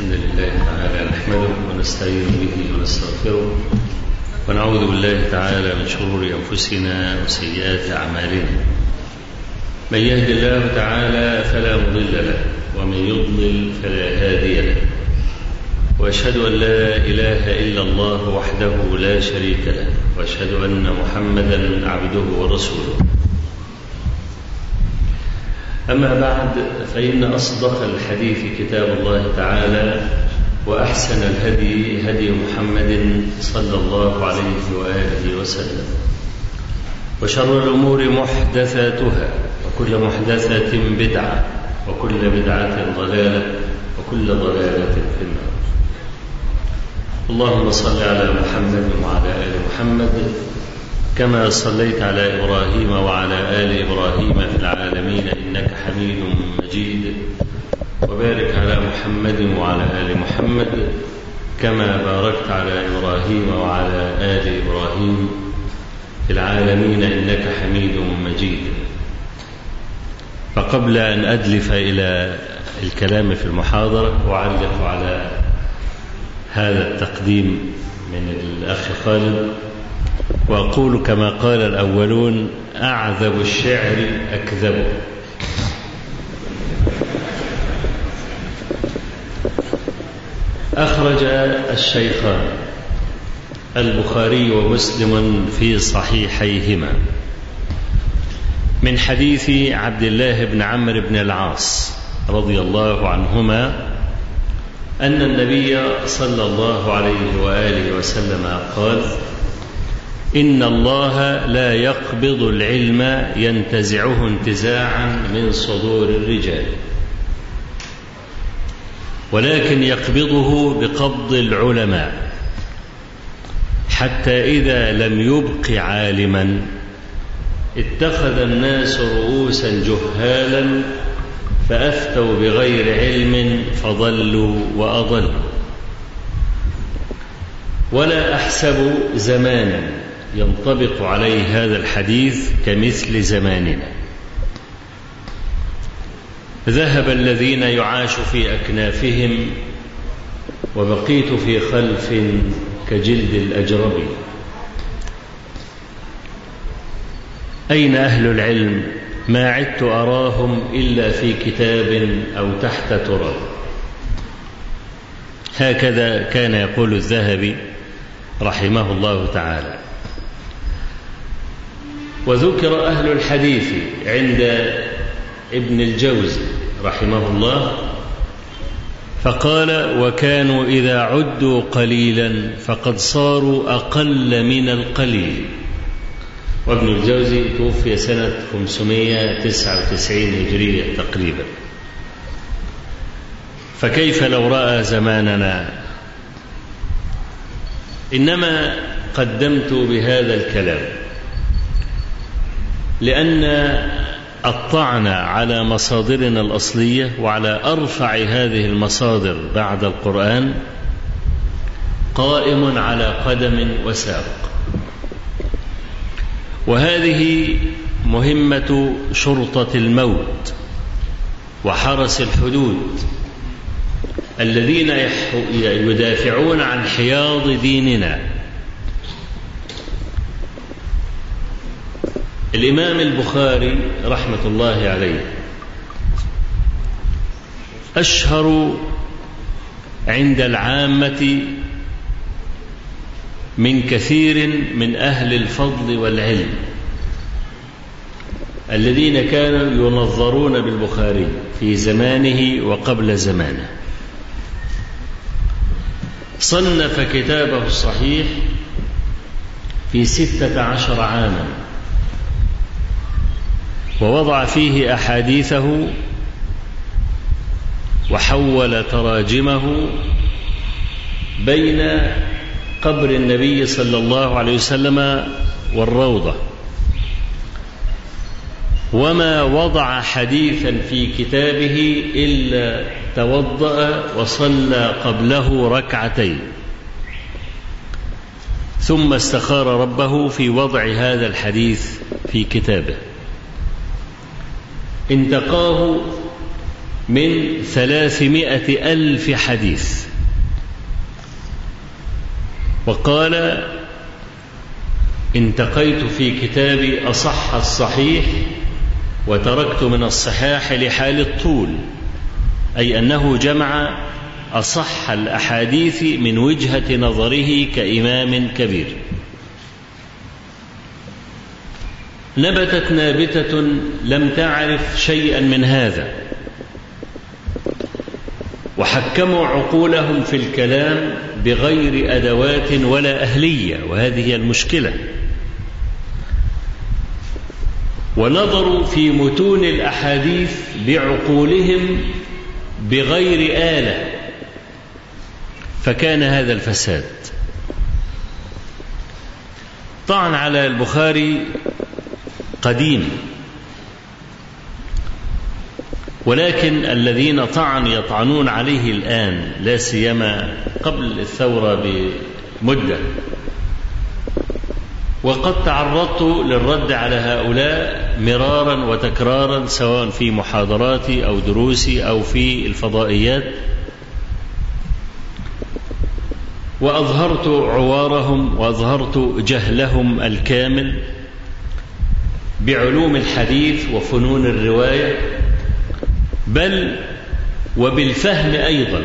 الحمد لله تعالى نحمده ونستعين به ونستغفره ونعوذ بالله تعالى من شرور أنفسنا وسيئات أعمالنا من يهد الله تعالى فلا مضل له ومن يضلل فلا هادي له واشهد ان لا اله الا الله وحده لا شريك له واشهد ان محمدا عبده ورسوله اما بعد فان اصدق الحديث كتاب الله تعالى واحسن الهدي هدي محمد صلى الله عليه واله وسلم وشر الامور محدثاتها وكل محدثه بدعه وكل بدعه ضلاله وكل ضلاله في النار اللهم صل على محمد وعلى ال محمد كما صليت على ابراهيم وعلى ال ابراهيم في العالمين انك حميد مجيد وبارك على محمد وعلى ال محمد كما باركت على ابراهيم وعلى ال ابراهيم في العالمين انك حميد مجيد فقبل ان ادلف الى الكلام في المحاضره اعلق على هذا التقديم من الأخ خالد وأقول كما قال الأولون أعذب الشعر أكذبه أخرج الشيخان البخاري ومسلم في صحيحيهما من حديث عبد الله بن عمرو بن العاص رضي الله عنهما أن النبي صلى الله عليه وآله وسلم قال إن الله لا يقبض العلم ينتزعه انتزاعا من صدور الرجال ولكن يقبضه بقبض العلماء حتى إذا لم يبق عالما اتخذ الناس رؤوسا جهالا فافتوا بغير علم فضلوا واضلوا ولا احسب زمانا ينطبق عليه هذا الحديث كمثل زماننا ذهب الذين يعاش في اكنافهم وبقيت في خلف كجلد الاجرب اين اهل العلم ما عدت أراهم إلا في كتاب أو تحت تراب هكذا كان يقول الذهبي رحمه الله تعالى وذكر أهل الحديث عند ابن الجوزي رحمه الله فقال وكانوا إذا عدوا قليلا فقد صاروا أقل من القليل وابن الجوزي توفي سنة 599 هجرية تقريبا فكيف لو رأى زماننا إنما قدمت بهذا الكلام لأن الطعن على مصادرنا الأصلية وعلى أرفع هذه المصادر بعد القرآن قائم على قدم وساق وهذه مهمة شرطة الموت وحرس الحدود الذين يدافعون عن حياض ديننا الإمام البخاري رحمة الله عليه أشهر عند العامة من كثير من أهل الفضل والعلم الذين كانوا ينظرون بالبخاري في زمانه وقبل زمانه صنف كتابه الصحيح في ستة عشر عاما ووضع فيه أحاديثه وحول تراجمه بين قبر النبي صلى الله عليه وسلم والروضة وما وضع حديثا في كتابه إلا توضأ وصلى قبله ركعتين ثم استخار ربه في وضع هذا الحديث في كتابه انتقاه من ثلاثمائة ألف حديث وقال انتقيت في كتابي أصح الصحيح وتركت من الصحاح لحال الطول أي أنه جمع أصح الأحاديث من وجهة نظره كإمام كبير نبتت نابتة لم تعرف شيئا من هذا وحكموا عقولهم في الكلام بغير أدوات ولا أهلية وهذه هي المشكلة ونظروا في متون الأحاديث بعقولهم بغير آلة فكان هذا الفساد طعن على البخاري قديم ولكن الذين طعن يطعنون عليه الآن لا سيما قبل الثورة بمدة وقد تعرضت للرد على هؤلاء مرارا وتكرارا سواء في محاضراتي أو دروسي أو في الفضائيات وأظهرت عوارهم وأظهرت جهلهم الكامل بعلوم الحديث وفنون الرواية بل وبالفهم أيضا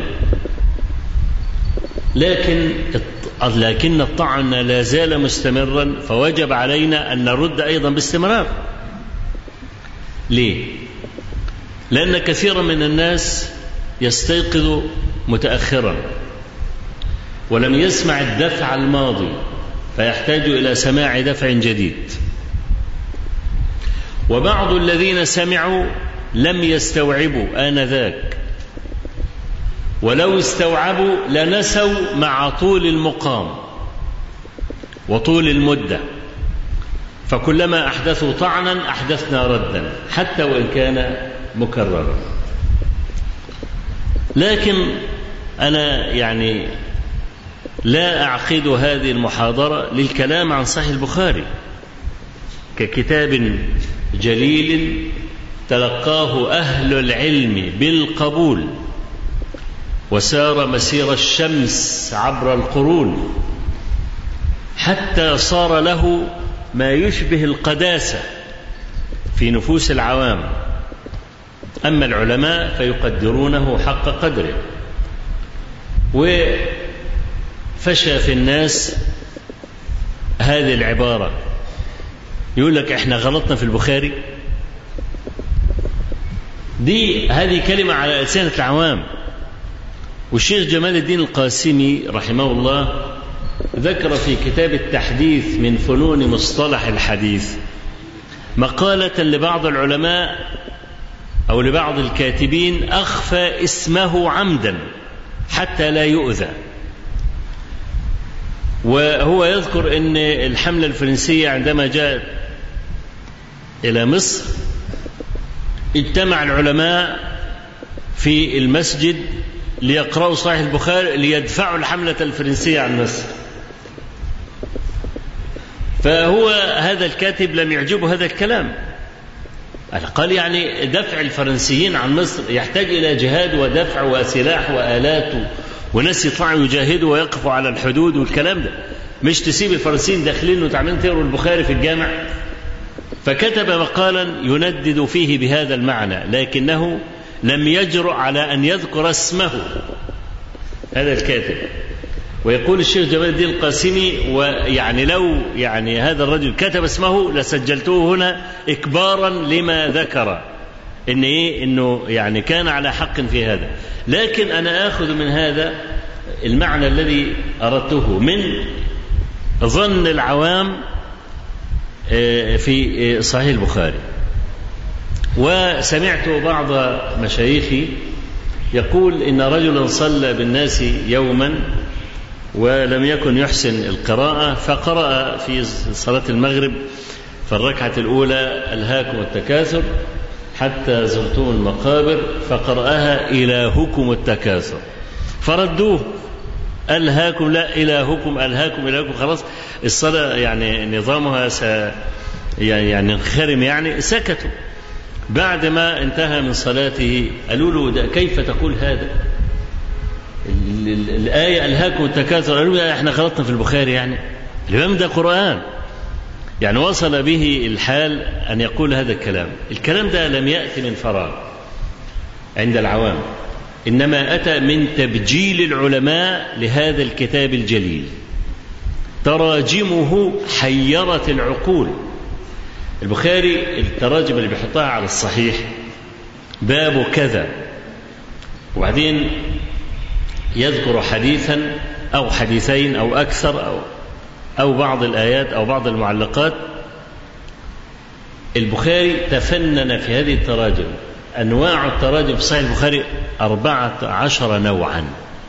لكن لكن الطعن لا زال مستمرا فوجب علينا أن نرد أيضا باستمرار ليه لأن كثيرا من الناس يستيقظ متأخرا ولم يسمع الدفع الماضي فيحتاج إلى سماع دفع جديد وبعض الذين سمعوا لم يستوعبوا آنذاك ولو استوعبوا لنسوا مع طول المقام وطول المدة فكلما أحدثوا طعنا أحدثنا ردا حتى وإن كان مكررا لكن أنا يعني لا أعقد هذه المحاضرة للكلام عن صحيح البخاري ككتاب جليل تلقاه أهل العلم بالقبول وسار مسير الشمس عبر القرون حتى صار له ما يشبه القداسة في نفوس العوام أما العلماء فيقدرونه حق قدره وفشى في الناس هذه العبارة يقول لك احنا غلطنا في البخاري دي هذه كلمة على ألسنة العوام والشيخ جمال الدين القاسمي رحمه الله ذكر في كتاب التحديث من فنون مصطلح الحديث مقالة لبعض العلماء أو لبعض الكاتبين أخفى اسمه عمدا حتى لا يؤذى وهو يذكر أن الحملة الفرنسية عندما جاءت إلى مصر اجتمع العلماء في المسجد ليقرأوا صحيح البخاري ليدفعوا الحملة الفرنسية عن مصر فهو هذا الكاتب لم يعجبه هذا الكلام قال يعني دفع الفرنسيين عن مصر يحتاج إلى جهاد ودفع وسلاح وآلات وناس يطلعوا يجاهدوا ويقفوا على الحدود والكلام ده مش تسيب الفرنسيين داخلين وتعملين تقروا البخاري في الجامع فكتب مقالا يندد فيه بهذا المعنى لكنه لم يجرؤ على أن يذكر اسمه هذا الكاتب ويقول الشيخ جمال الدين القاسمي ويعني لو يعني هذا الرجل كتب اسمه لسجلته هنا إكبارا لما ذكر إن إيه إنه يعني كان على حق في هذا لكن أنا آخذ من هذا المعنى الذي أردته من ظن العوام في صحيح البخاري وسمعت بعض مشايخي يقول إن رجلا صلى بالناس يوما ولم يكن يحسن القراءة فقرأ في صلاة المغرب في الركعة الأولى ألهاكم التكاثر حتى زرتم المقابر فقرأها إلهكم التكاثر فردوه ألهاكم لا إلهكم ألهاكم إلهكم خلاص الصلاة يعني نظامها س يعني يعني انخرم يعني سكتوا بعد ما انتهى من صلاته قالوا له ده كيف تقول هذا ال- ال- الآية ألهاكم التكاثر قالوا له احنا خلطنا في البخاري يعني الإمام ده قرآن يعني وصل به الحال أن يقول هذا الكلام الكلام ده لم يأتي من فراغ عند العوام إنما أتى من تبجيل العلماء لهذا الكتاب الجليل تراجمه حيرت العقول البخاري التراجم اللي بيحطها على الصحيح باب كذا وبعدين يذكر حديثا أو حديثين أو أكثر أو أو بعض الآيات أو بعض المعلقات البخاري تفنن في هذه التراجم أنواع التراجم في صحيح البخاري أربعة عشر نوعا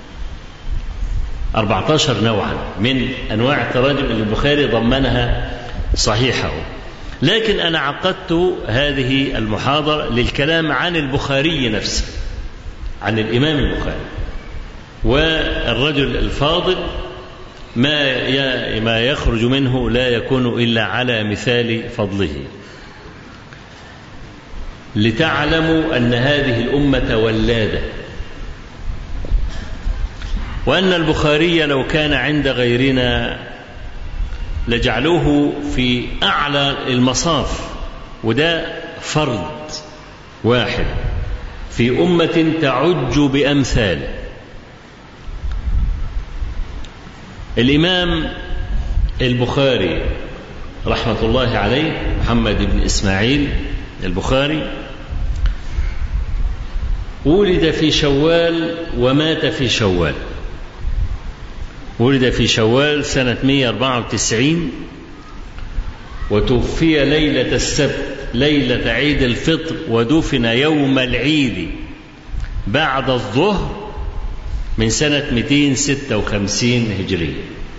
أربعة عشر نوعا من أنواع التراجم اللي البخاري ضمنها صحيحه لكن أنا عقدت هذه المحاضرة للكلام عن البخاري نفسه عن الإمام البخاري والرجل الفاضل ما ما يخرج منه لا يكون إلا على مثال فضله لتعلموا أن هذه الأمة ولادة وأن البخاري لو كان عند غيرنا لجعلوه في أعلى المصاف وده فرد واحد في أمة تعج بأمثاله الإمام البخاري رحمة الله عليه محمد بن إسماعيل البخاري ولد في شوال ومات في شوال ولد في شوال سنة 194 وتوفي ليلة السبت ليلة عيد الفطر ودفن يوم العيد بعد الظهر من سنة 256 هجرية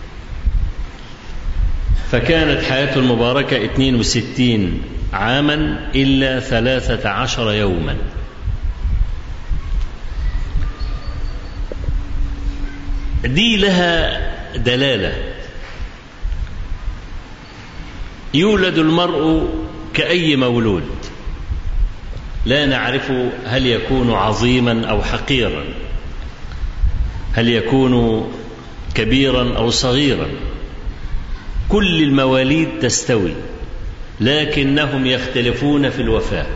فكانت حياته المباركة 62 عاما إلا 13 يوما دي لها دلالة يولد المرء كأي مولود لا نعرف هل يكون عظيما أو حقيرا هل يكون كبيرا أو صغيرا كل المواليد تستوي لكنهم يختلفون في الوفاة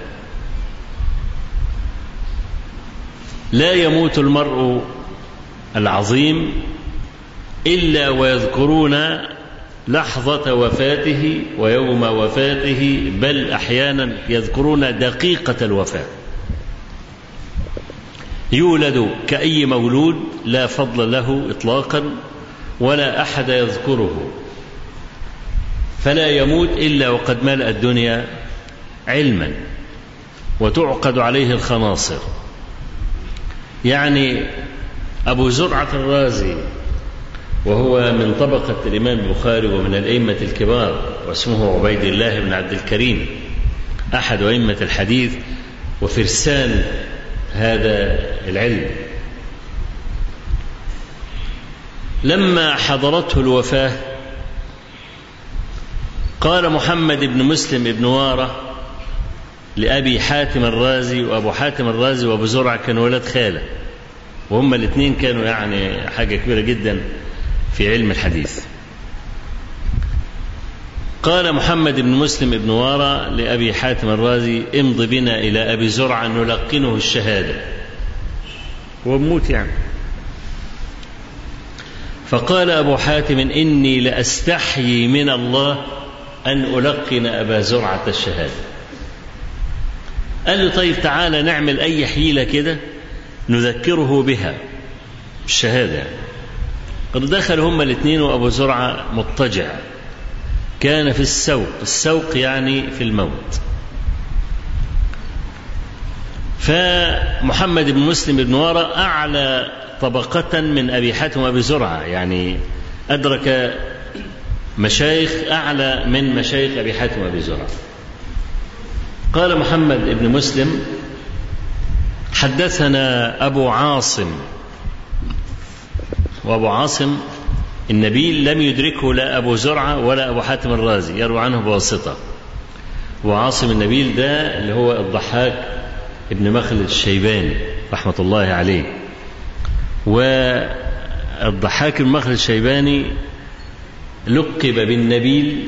لا يموت المرء العظيم إلا ويذكرون لحظة وفاته ويوم وفاته بل أحيانا يذكرون دقيقة الوفاة يولد كأي مولود لا فضل له إطلاقا ولا أحد يذكره فلا يموت إلا وقد ملأ الدنيا علما وتعقد عليه الخناصر يعني أبو زرعة الرازي وهو من طبقة الإمام البخاري ومن الأئمة الكبار واسمه عبيد الله بن عبد الكريم أحد أئمة الحديث وفرسان هذا العلم لما حضرته الوفاة قال محمد بن مسلم بن وارة لأبي حاتم الرازي وأبو حاتم الرازي وأبو زرعة كانوا ولاد خالة وهم الاثنين كانوا يعني حاجة كبيرة جدا في علم الحديث قال محمد بن مسلم بن وارى لأبي حاتم الرازي امض بنا إلى أبي زرعة نلقنه الشهادة وموت يعني فقال أبو حاتم إني لأستحيي من الله أن ألقن أبا زرعة الشهادة قال له طيب تعالى نعمل أي حيلة كده نذكره بها الشهادة يعني. قد دخل هما الاثنين وأبو زرعة مضطجع كان في السوق السوق يعني في الموت فمحمد بن مسلم بن وارى أعلى طبقة من أبي حاتم وأبي زرعة يعني أدرك مشايخ أعلى من مشايخ أبي حاتم وأبي زرعة قال محمد بن مسلم حدثنا أبو عاصم وأبو عاصم النبيل لم يدركه لا أبو زرعة ولا أبو حاتم الرازي يروي عنه بواسطة وعاصم النبيل ده اللي هو الضحاك ابن مخلد الشيباني رحمة الله عليه والضحاك بن مخلد الشيباني لقب بالنبيل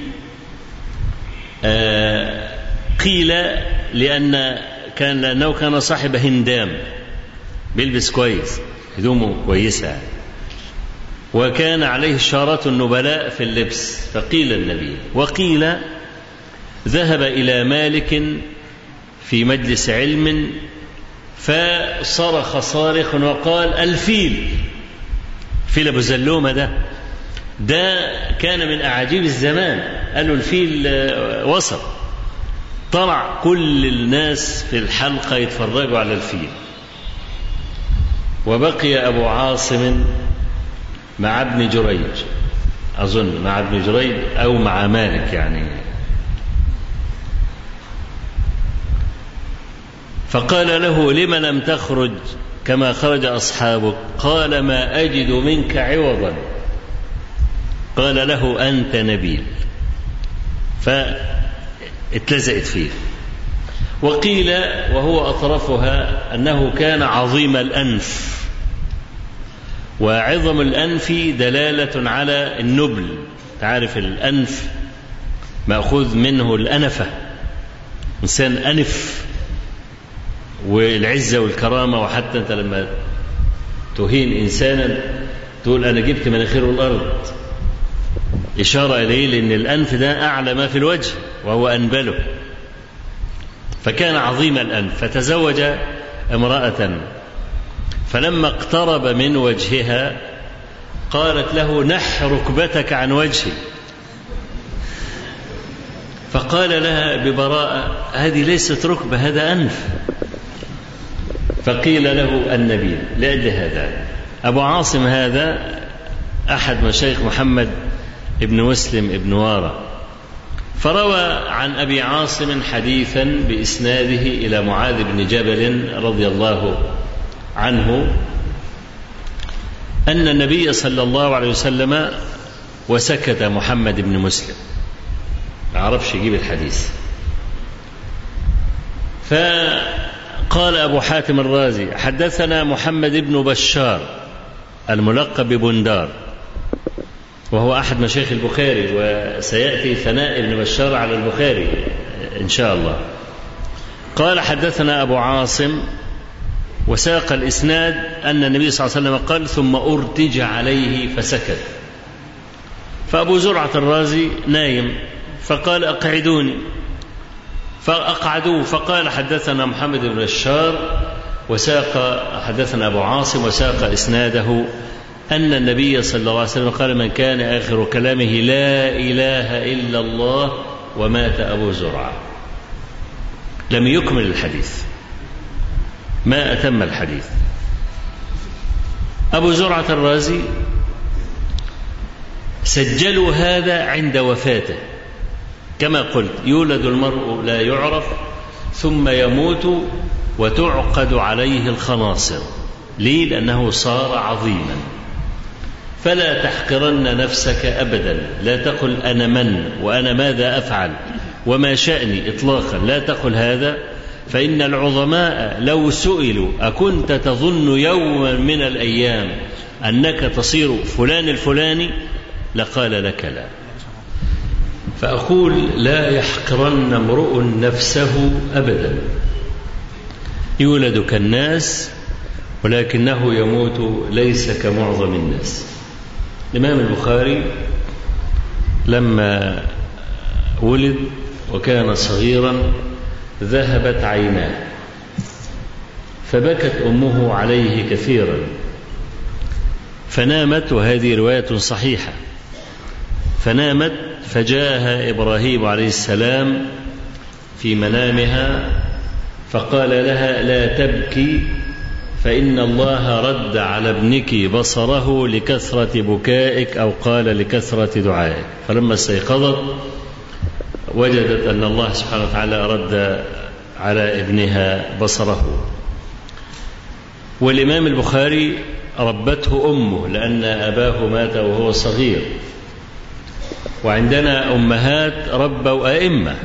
آه قيل لأن كان لأنه كان صاحب هندام بيلبس كويس هدومه كويسة وكان عليه شارة النبلاء في اللبس فقيل النبي وقيل ذهب إلى مالك في مجلس علم فصرخ صارخ وقال الفيل فيل أبو زلومة ده ده كان من أعاجيب الزمان قالوا الفيل وصل طلع كل الناس في الحلقة يتفرجوا على الفيل وبقي أبو عاصم مع ابن جريج أظن مع ابن جريج أو مع مالك يعني فقال له لم لم تخرج كما خرج أصحابك قال ما أجد منك عوضا قال له أنت نبيل فاتلزقت فيه وقيل وهو أطرفها أنه كان عظيم الأنف وعظم الأنف دلالة على النبل تعرف الأنف مأخوذ منه الأنفة إنسان أنف والعزة والكرامة وحتى أنت لما تهين إنسانا تقول أنا جبت مناخيره الأرض إشارة إليه لأن الأنف ده أعلى ما في الوجه وهو أنبله فكان عظيم الأنف فتزوج امرأة فلما اقترب من وجهها قالت له نح ركبتك عن وجهي فقال لها ببراءة هذه ليست ركبة هذا أنف فقيل له النبي لأجل هذا أبو عاصم هذا أحد مشايخ محمد ابن مسلم ابن وارة فروى عن أبي عاصم حديثا بإسناده إلى معاذ بن جبل رضي الله عنه أن النبي صلى الله عليه وسلم وسكت محمد بن مسلم ما عرفش يجيب الحديث فقال أبو حاتم الرازي حدثنا محمد بن بشار الملقب ببندار وهو أحد مشايخ البخاري وسيأتي ثناء ابن بشار على البخاري إن شاء الله قال حدثنا أبو عاصم وساق الإسناد أن النبي صلى الله عليه وسلم قال ثم أرتج عليه فسكت فأبو زرعة الرازي نايم فقال أقعدوني فأقعدوه فقال حدثنا محمد بن بشار وساق حدثنا أبو عاصم وساق إسناده أن النبي صلى الله عليه وسلم قال من كان آخر كلامه لا إله إلا الله ومات أبو زرعة لم يكمل الحديث ما أتم الحديث أبو زرعة الرازي سجلوا هذا عند وفاته كما قلت يولد المرء لا يعرف ثم يموت وتعقد عليه الخناصر ليه لأنه صار عظيما فلا تحقرن نفسك أبدا لا تقل أنا من وأنا ماذا أفعل وما شأني إطلاقا لا تقل هذا فإن العظماء لو سئلوا أكنت تظن يوما من الأيام أنك تصير فلان الفلاني لقال لك لا فأقول لا يحقرن امرؤ نفسه أبدا يولد كالناس ولكنه يموت ليس كمعظم الناس الإمام البخاري لما ولد وكان صغيرا ذهبت عيناه فبكت امه عليه كثيرا فنامت وهذه روايه صحيحه فنامت فجاءها ابراهيم عليه السلام في منامها فقال لها لا تبكي فان الله رد على ابنك بصره لكثره بكائك او قال لكثره دعائك فلما استيقظت وجدت ان الله سبحانه وتعالى رد على ابنها بصره والامام البخاري ربته امه لان اباه مات وهو صغير وعندنا امهات ربوا ائمه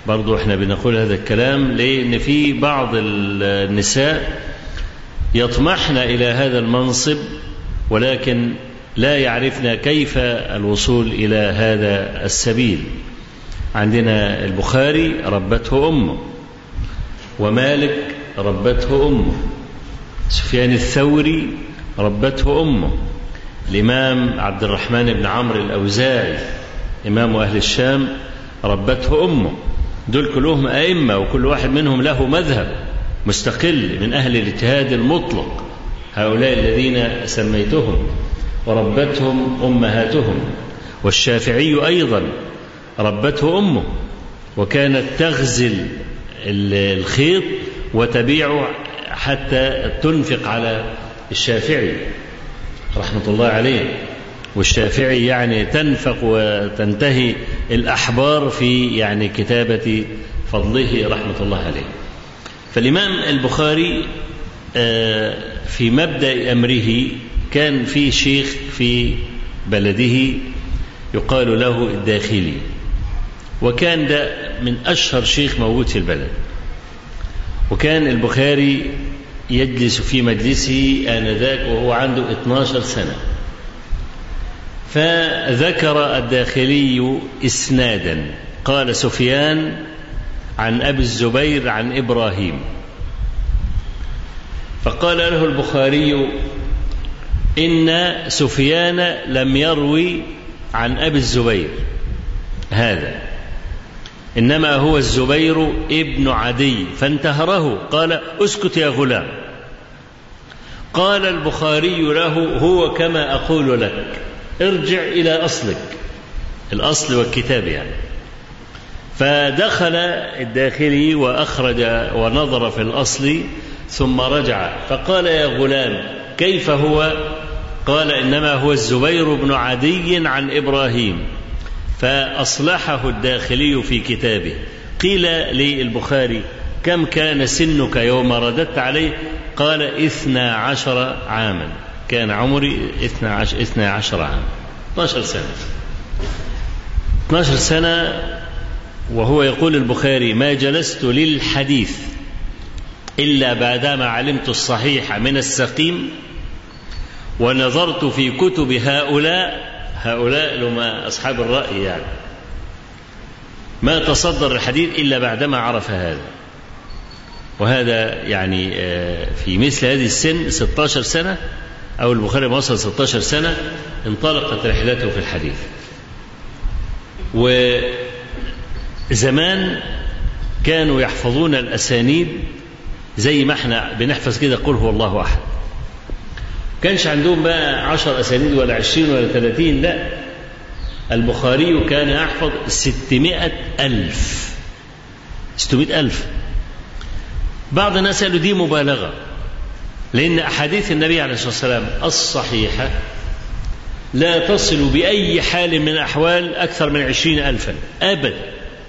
برضو احنا بنقول هذا الكلام لأن في بعض النساء يطمحن إلى هذا المنصب ولكن لا يعرفن كيف الوصول إلى هذا السبيل عندنا البخاري ربته أمه ومالك ربته أمه سفيان الثوري ربته أمه الإمام عبد الرحمن بن عمرو الأوزاعي إمام أهل الشام ربته أمه دول كلهم أئمة وكل واحد منهم له مذهب مستقل من أهل الاجتهاد المطلق هؤلاء الذين سميتهم وربتهم أمهاتهم والشافعي أيضا ربته أمه وكانت تغزل الخيط وتبيعه حتى تنفق على الشافعي رحمة الله عليه والشافعي يعني تنفق وتنتهي الأحبار في يعني كتابة فضله رحمة الله عليه فالإمام البخاري في مبدأ أمره كان في شيخ في بلده يقال له الداخلي وكان ده من أشهر شيخ موجود في البلد وكان البخاري يجلس في مجلسه آنذاك وهو عنده 12 سنة فذكر الداخلي إسنادا قال سفيان عن أبي الزبير عن إبراهيم فقال له البخاري إن سفيان لم يروي عن أبي الزبير هذا إنما هو الزبير ابن عدي فانتهره قال اسكت يا غلام قال البخاري له هو كما أقول لك ارجع إلى أصلك الأصل والكتاب يعني فدخل الداخلي وأخرج ونظر في الأصل ثم رجع فقال يا غلام كيف هو قال إنما هو الزبير بن عدي عن إبراهيم فأصلحه الداخلي في كتابه قيل للبخاري كم كان سنك يوم رددت عليه قال اثنا عشر عاما كان عمري اثنا عشر, اثنا عشر عاما 12 سنة 12 سنة وهو يقول البخاري ما جلست للحديث إلا بعدما علمت الصحيح من السقيم ونظرت في كتب هؤلاء هؤلاء لما أصحاب الرأي يعني ما تصدر الحديث إلا بعدما عرف هذا وهذا يعني في مثل هذه السن 16 سنة أو البخاري ما وصل 16 سنة انطلقت رحلته في الحديث وزمان كانوا يحفظون الأسانيد زي ما احنا بنحفظ كده قل هو الله أحد كانش عندهم بقى عشر أسانيد ولا عشرين ولا ثلاثين لا البخاري كان يحفظ ستمائة ألف ستمائة ألف بعض الناس قالوا دي مبالغة لأن أحاديث النبي عليه الصلاة والسلام الصحيحة لا تصل بأي حال من الأحوال أكثر من عشرين ألفا أبدا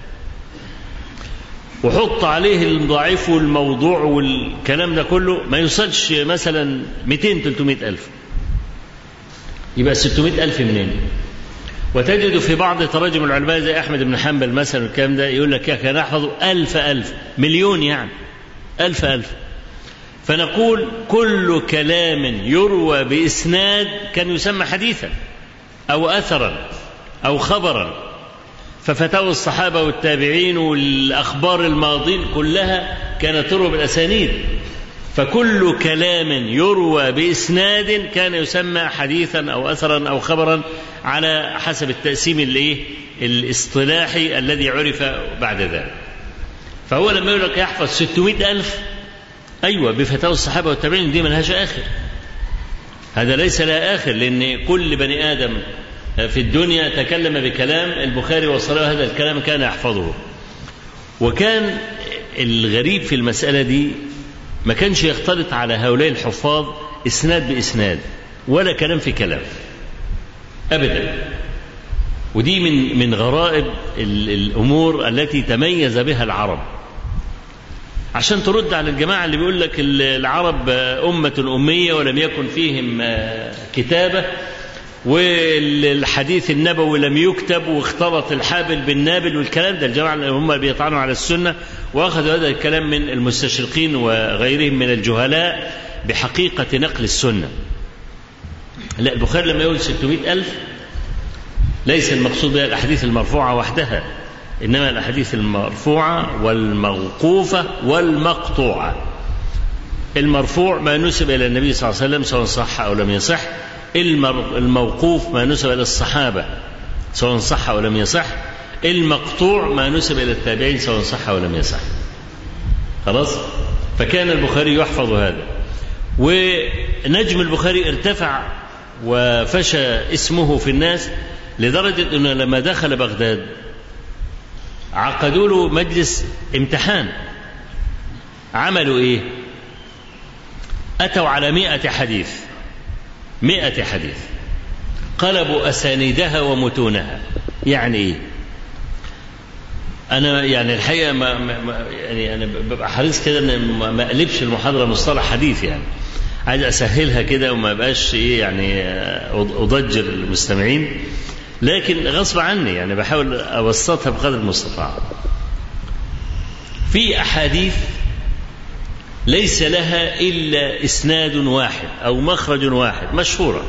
وحط عليه الضعيف والموضوع والكلام ده كله ما يوصلش مثلا 200 300 ألف يبقى 600 ألف منين وتجد في بعض تراجم العلماء زي أحمد بن حنبل مثلا الكلام ده يقول لك كان أحفظ ألف ألف مليون يعني ألف ألف فنقول كل كلام يروى بإسناد كان يسمى حديثا أو أثرا أو خبرا ففتاوى الصحابة والتابعين والأخبار الماضين كلها كانت تروى بالأسانيد فكل كلام يروى بإسناد كان يسمى حديثا أو أثرا أو خبرا على حسب التقسيم الإيه الاصطلاحي الذي عرف بعد ذلك فهو لما يقول لك يحفظ 600 ألف أيوة بفتاوى الصحابة والتابعين دي ملهاش آخر هذا ليس لها آخر لأن كل بني آدم في الدنيا تكلم بكلام البخاري وصله هذا الكلام كان يحفظه وكان الغريب في المسألة دي ما كانش يختلط على هؤلاء الحفاظ إسناد بإسناد ولا كلام في كلام أبدا ودي من من غرائب الأمور التي تميز بها العرب عشان ترد على الجماعة اللي بيقول لك العرب أمة أمية ولم يكن فيهم كتابة والحديث النبوي لم يكتب واختلط الحابل بالنابل والكلام ده الجماعة اللي هم بيطعنوا على السنة وأخذوا هذا الكلام من المستشرقين وغيرهم من الجهلاء بحقيقة نقل السنة لا البخاري لما يقول 600 ألف ليس المقصود بها الأحاديث المرفوعة وحدها إنما الأحاديث المرفوعة والموقوفة والمقطوعة المرفوع ما نسب إلى النبي صلى الله عليه وسلم سواء صح أو لم يصح الموقوف ما نسب إلى الصحابة سواء صح أو لم يصح المقطوع ما نسب إلى التابعين سواء صح أو لم يصح خلاص فكان البخاري يحفظ هذا ونجم البخاري ارتفع وفشى اسمه في الناس لدرجة أنه لما دخل بغداد عقدوا له مجلس امتحان عملوا ايه أتوا على مئة حديث مئة حديث قلبوا أسانيدها ومتونها يعني إيه أنا يعني الحقيقة ما ما يعني أنا ببقى حريص كده إن ما أقلبش المحاضرة مصطلح حديث يعني عايز أسهلها كده وما بقاش إيه يعني أضجر المستمعين لكن غصب عني يعني بحاول أبسطها بقدر المستطاع في أحاديث ليس لها إلا إسناد واحد أو مخرج واحد مشهورة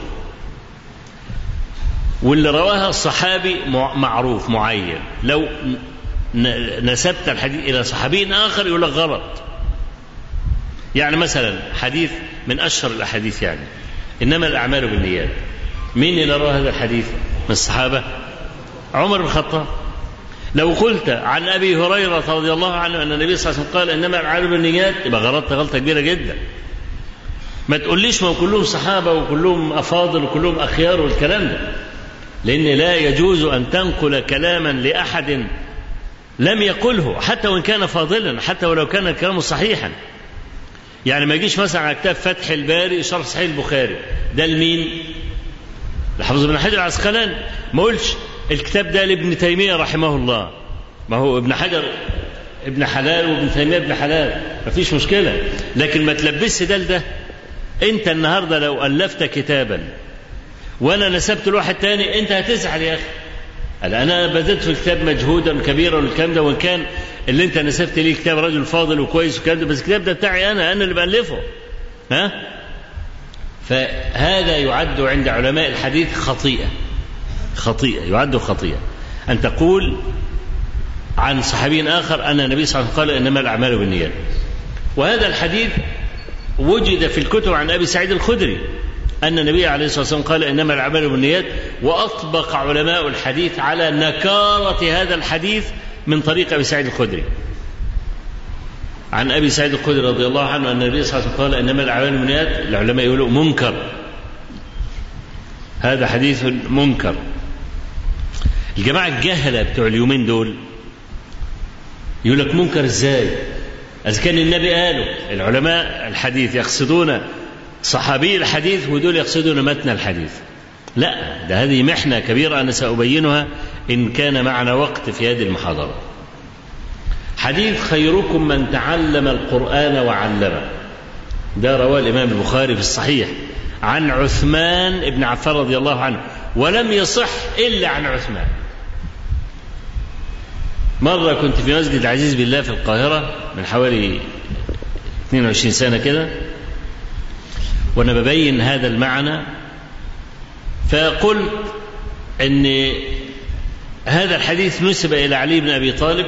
واللي رواها الصحابي معروف معين لو نسبت الحديث إلى صحابي آخر يقول لك غلط يعني مثلا حديث من أشهر الأحاديث يعني إنما الأعمال بالنيات مين اللي روى هذا الحديث من الصحابة عمر بن الخطاب لو قلت عن ابي هريره رضي الله عنه ان النبي صلى الله عليه وسلم قال انما الاعمال بالنيات يبقى غلطت غلطه كبيره جدا. ما تقوليش ما كلهم صحابه وكلهم افاضل وكلهم اخيار والكلام ده. لان لا يجوز ان تنقل كلاما لاحد لم يقله حتى وان كان فاضلا حتى ولو كان الكلام صحيحا. يعني ما يجيش مثلا على كتاب فتح الباري شرح صحيح البخاري ده لمين؟ لحافظ بن حجر العسقلاني ما قلش الكتاب ده لابن تيمية رحمه الله ما هو ابن حجر ابن حلال وابن تيمية ابن حلال ما فيش مشكلة لكن ما تلبسش ده لده انت النهاردة لو ألفت كتابا وانا نسبت لواحد تاني انت هتزعل يا اخي انا بذلت في الكتاب مجهودا كبيرا والكلام ده وان كان اللي انت نسبت ليه كتاب رجل فاضل وكويس والكلام ده بس الكتاب ده بتاعي انا انا اللي بالفه ها فهذا يعد عند علماء الحديث خطيئه خطيئة يعد خطيئة أن تقول عن صحابي آخر أن النبي صلى الله عليه وسلم قال إنما الأعمال بالنيات وهذا الحديث وجد في الكتب عن أبي سعيد الخدري أن النبي عليه الصلاة والسلام قال إنما الأعمال بالنيات وأطبق علماء الحديث على نكارة هذا الحديث من طريق أبي سعيد الخدري عن أبي سعيد الخدري رضي الله عنه أن النبي صلى الله عليه وسلم قال إنما الأعمال بالنيات العلماء يقولوا منكر هذا حديث منكر الجماعة الجهلة بتوع اليومين دول يقول لك منكر ازاي؟ إذا كان النبي قاله العلماء الحديث يقصدون صحابي الحديث ودول يقصدون متن الحديث. لا ده هذه محنة كبيرة أنا سأبينها إن كان معنا وقت في هذه المحاضرة. حديث خيركم من تعلم القرآن وعلمه. ده رواه الإمام البخاري في الصحيح عن عثمان بن عفان رضي الله عنه ولم يصح إلا عن عثمان. مرة كنت في مسجد العزيز بالله في القاهرة من حوالي 22 سنة كده وأنا ببين هذا المعنى فقلت أن هذا الحديث نسب إلى علي بن أبي طالب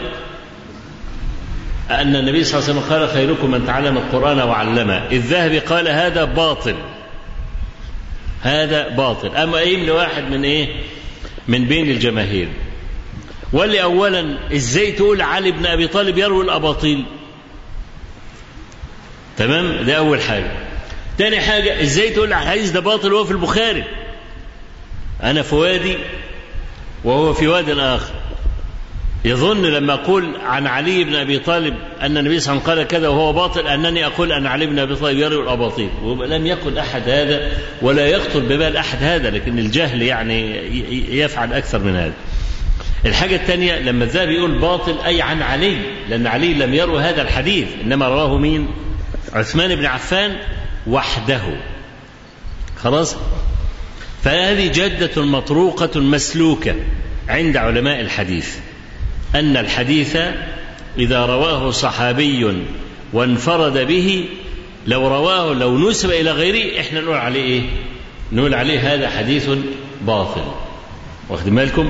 أن النبي صلى الله عليه وسلم قال خيركم من تعلم القرآن وعلمه الذهبي قال هذا باطل هذا باطل أما أيم لواحد من إيه من بين الجماهير واللي اولا ازاي تقول علي بن ابي طالب يروي الاباطيل تمام ده اول حاجه تاني حاجه ازاي تقول الحديث ده باطل وهو في البخاري انا في وادي وهو في واد اخر يظن لما اقول عن علي بن ابي طالب ان النبي صلى الله عليه وسلم قال كذا وهو باطل انني اقول ان علي بن ابي طالب يروي الاباطيل ولم يقل احد هذا ولا يخطر ببال احد هذا لكن الجهل يعني يفعل اكثر من هذا الحاجة الثانية لما الذهبي يقول باطل أي عن علي لأن علي لم يروي هذا الحديث إنما رواه مين عثمان بن عفان وحده خلاص فهذه جدة مطروقة مسلوكة عند علماء الحديث أن الحديث إذا رواه صحابي وانفرد به لو رواه لو نسب إلى غيره إحنا نقول عليه إيه؟ نقول عليه هذا حديث باطل واخد بالكم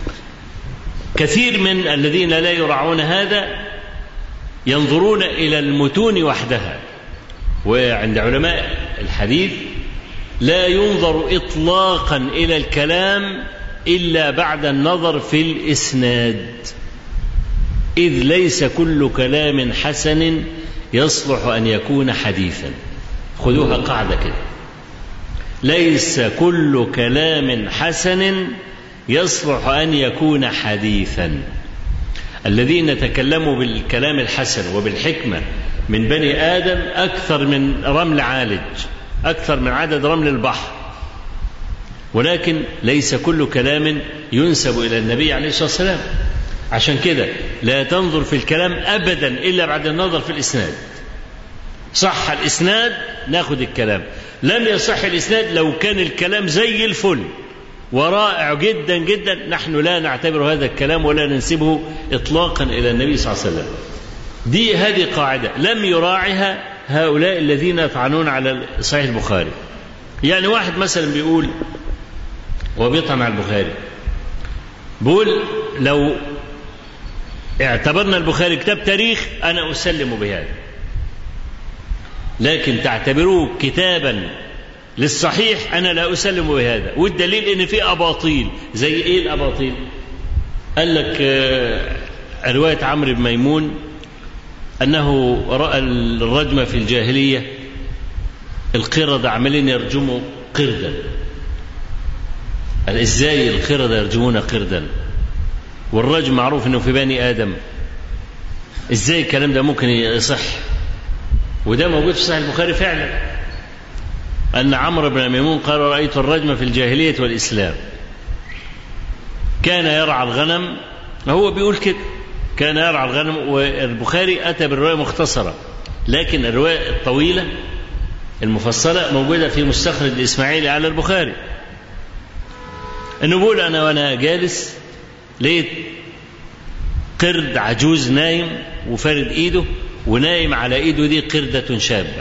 كثير من الذين لا يراعون هذا ينظرون إلى المتون وحدها وعند علماء الحديث لا ينظر إطلاقا إلى الكلام إلا بعد النظر في الإسناد إذ ليس كل كلام حسن يصلح أن يكون حديثا خذوها قاعدة كده ليس كل كلام حسن يصلح أن يكون حديثا الذين تكلموا بالكلام الحسن وبالحكمة من بني آدم أكثر من رمل عالج أكثر من عدد رمل البحر ولكن ليس كل كلام ينسب إلى النبي عليه الصلاة والسلام عشان كده لا تنظر في الكلام أبدا إلا بعد النظر في الإسناد صح الإسناد ناخد الكلام لم يصح الإسناد لو كان الكلام زي الفل ورائع جدا جدا نحن لا نعتبر هذا الكلام ولا ننسبه إطلاقا إلى النبي صلى الله عليه وسلم دي هذه قاعدة لم يراعها هؤلاء الذين يطعنون على صحيح البخاري يعني واحد مثلا بيقول وبيطعن على البخاري بيقول لو اعتبرنا البخاري كتاب تاريخ أنا أسلم بهذا لكن تعتبروه كتابا للصحيح أنا لا أسلم بهذا والدليل إن في أباطيل زي إيه الأباطيل قال لك رواية عمرو بن ميمون أنه رأى الرجم في الجاهلية القردة عمالين يرجموا قردا قال إزاي القردة يرجمون قردا والرجم معروف أنه في بني آدم إزاي الكلام ده ممكن يصح وده موجود في صحيح البخاري فعلا أن عمرو بن ميمون قال رأيت الرجم في الجاهلية والإسلام كان يرعى الغنم هو بيقول كده كان يرعى الغنم والبخاري أتى بالرواية مختصرة لكن الرواية الطويلة المفصلة موجودة في مستخرج الإسماعيلي على البخاري إنه بيقول أنا وأنا جالس لقيت قرد عجوز نايم وفارد إيده ونايم على إيده دي قردة شابة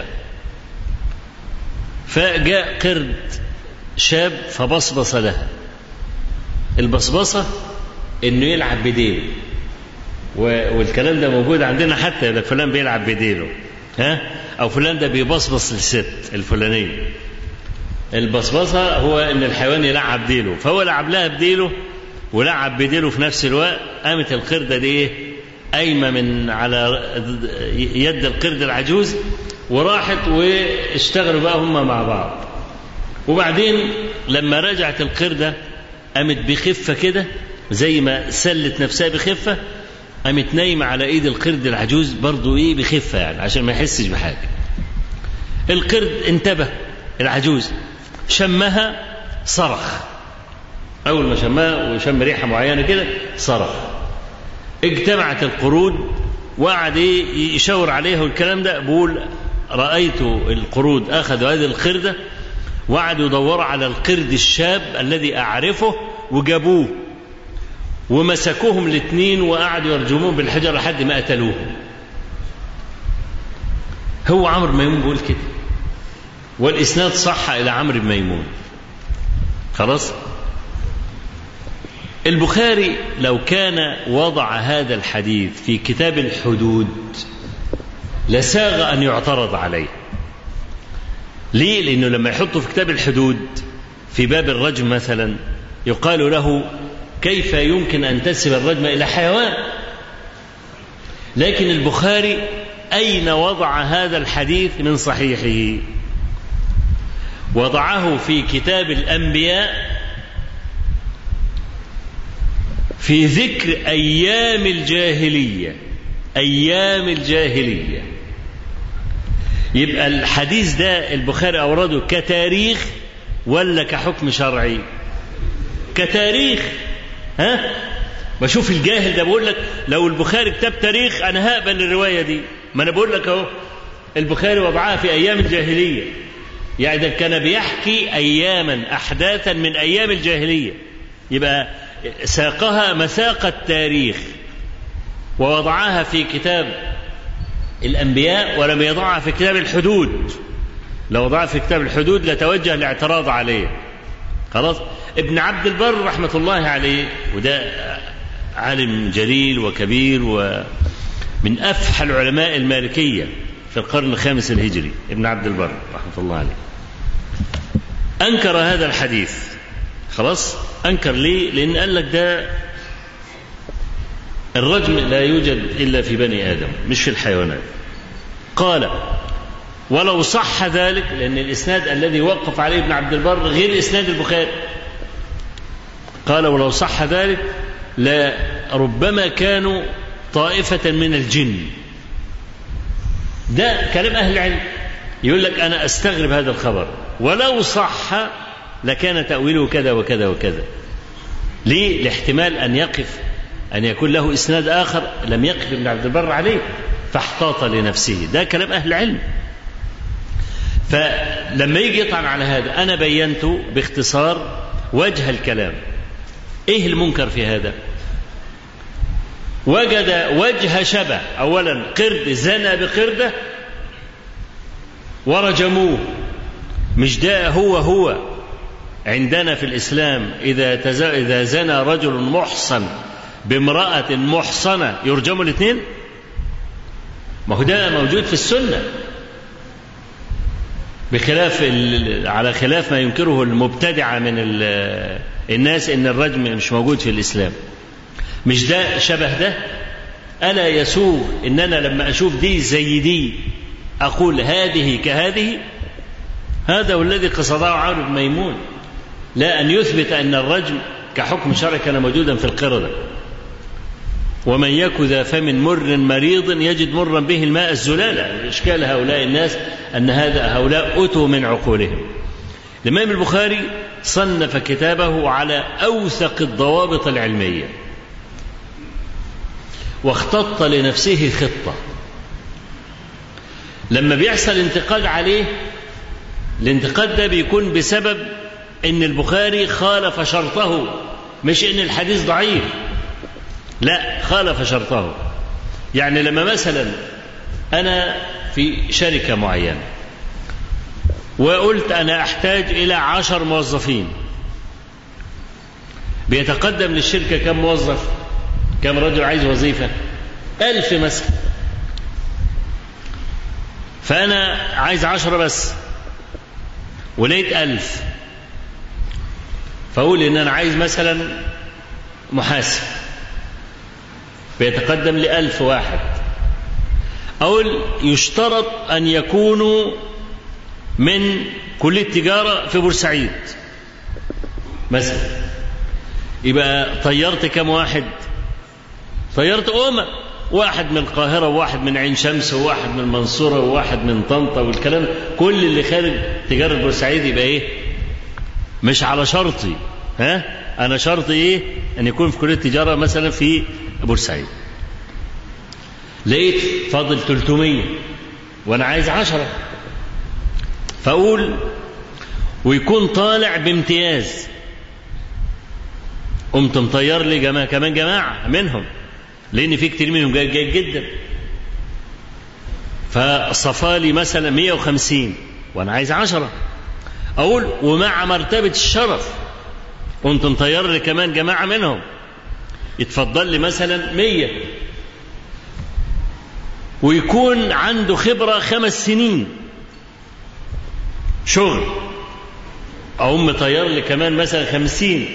فجاء قرد شاب فبصبص لها البصبصة انه يلعب بديله والكلام ده موجود عندنا حتى يقول فلان بيلعب بديله ها او فلان ده بيبصبص للست الفلانيه البصبصه هو ان الحيوان يلعب ديله فهو لعب لها بديله ولعب بديله في نفس الوقت قامت القرده دي ايه قايمه من على يد القرد العجوز وراحت واشتغلوا بقى هم مع بعض وبعدين لما رجعت القردة قامت بخفة كده زي ما سلت نفسها بخفة قامت نايمة على ايد القرد العجوز برضو ايه بخفة يعني عشان ما يحسش بحاجة القرد انتبه العجوز شمها صرخ أول ما شمها وشم ريحة معينة كده صرخ اجتمعت القرود وقعد ايه يشاور عليها والكلام ده بقول رأيت القرود أخذوا هذه القردة وقعدوا يدوروا على القرد الشاب الذي أعرفه وجابوه ومسكوهم الاثنين وقعدوا يرجموهم بالحجر لحد ما قتلوهم هو عمرو بن ميمون بيقول كده والإسناد صح إلى عمرو بن ميمون خلاص البخاري لو كان وضع هذا الحديث في كتاب الحدود لساغ أن يعترض عليه ليه؟ لأنه لما يحطه في كتاب الحدود في باب الرجم مثلا يقال له كيف يمكن أن تنسب الرجم إلى حيوان لكن البخاري أين وضع هذا الحديث من صحيحه وضعه في كتاب الأنبياء في ذكر أيام الجاهلية أيام الجاهلية يبقى الحديث ده البخاري أورده كتاريخ ولا كحكم شرعي كتاريخ ها بشوف الجاهل ده بقول لك لو البخاري كتاب تاريخ انا هقبل الروايه دي ما انا بقول لك اهو البخاري وضعها في ايام الجاهليه يعني ده كان بيحكي أياما أحداثا من أيام الجاهلية يبقى ساقها مساق التاريخ ووضعها في كتاب الأنبياء ولم يضعها في كتاب الحدود لو وضعها في كتاب الحدود لتوجه الاعتراض عليه خلاص ابن عبد البر رحمة الله عليه وده عالم جليل وكبير ومن أفحى العلماء المالكية في القرن الخامس الهجري ابن عبد البر رحمة الله عليه أنكر هذا الحديث خلاص أنكر ليه لأن قال لك ده الرجم لا يوجد إلا في بني آدم مش في الحيوانات قال ولو صح ذلك لأن الإسناد الذي وقف عليه ابن عبد البر غير إسناد البخاري قال ولو صح ذلك لربما كانوا طائفة من الجن ده كلام أهل العلم يقول لك أنا أستغرب هذا الخبر ولو صح لكان تأويله كذا وكذا وكذا ليه؟ لاحتمال أن يقف أن يكون له إسناد آخر لم يقف ابن عبد البر عليه فاحتاط لنفسه ده كلام أهل العلم فلما يجي يطعن على هذا أنا بينت باختصار وجه الكلام إيه المنكر في هذا وجد وجه شبه أولا قرد زنى بقردة ورجموه مش ده هو هو عندنا في الإسلام إذا إذا زنى رجل محصن بامرأة محصنة يرجموا الاثنين ما هو ده موجود في السنة بخلاف على خلاف ما ينكره المبتدعة من الناس إن الرجم مش موجود في الإسلام مش ده شبه ده ألا يسوغ إن أنا لما أشوف دي زي دي أقول هذه كهذه هذا هو الذي قصده عمرو بن ميمون لا أن يثبت أن الرجم كحكم شرعي كان موجودا في القردة ومن يك ذا فم مر مريض يجد مرا به الماء الزلالة إشكال هؤلاء الناس أن هذا هؤلاء أتوا من عقولهم الإمام البخاري صنف كتابه على أوثق الضوابط العلمية واختط لنفسه خطة لما بيحصل انتقاد عليه الانتقاد ده بيكون بسبب ان البخاري خالف شرطه مش ان الحديث ضعيف لا خالف شرطه يعني لما مثلا انا في شركه معينه وقلت انا احتاج الى عشر موظفين بيتقدم للشركه كم موظف كم رجل عايز وظيفه ألف مثلا فأنا عايز عشرة بس ولقيت ألف فأقول إن أنا عايز مثلا محاسب بيتقدم لألف واحد أقول يشترط أن يكونوا من كلية تجارة في بورسعيد مثلا يبقى طيرت كم واحد طيرت أمة واحد من القاهرة وواحد من عين شمس وواحد من المنصورة وواحد من طنطا والكلام كل اللي خارج تجارة بورسعيد يبقى إيه مش على شرطي ها أنا شرطي إيه أن يكون في كلية تجارة مثلا في بورسعيد لقيت فاضل 300 وأنا عايز عشرة فأقول ويكون طالع بامتياز قمت مطير لي جماعة كمان جماعة منهم لأن في كتير منهم جيد, جيد جدا فصفى لي مثلا 150 وأنا عايز عشرة أقول ومع مرتبة الشرف كنت مطير لي كمان جماعة منهم يتفضل لي مثلا 100 ويكون عنده خبرة خمس سنين شغل أقوم مطير لي كمان مثلا خمسين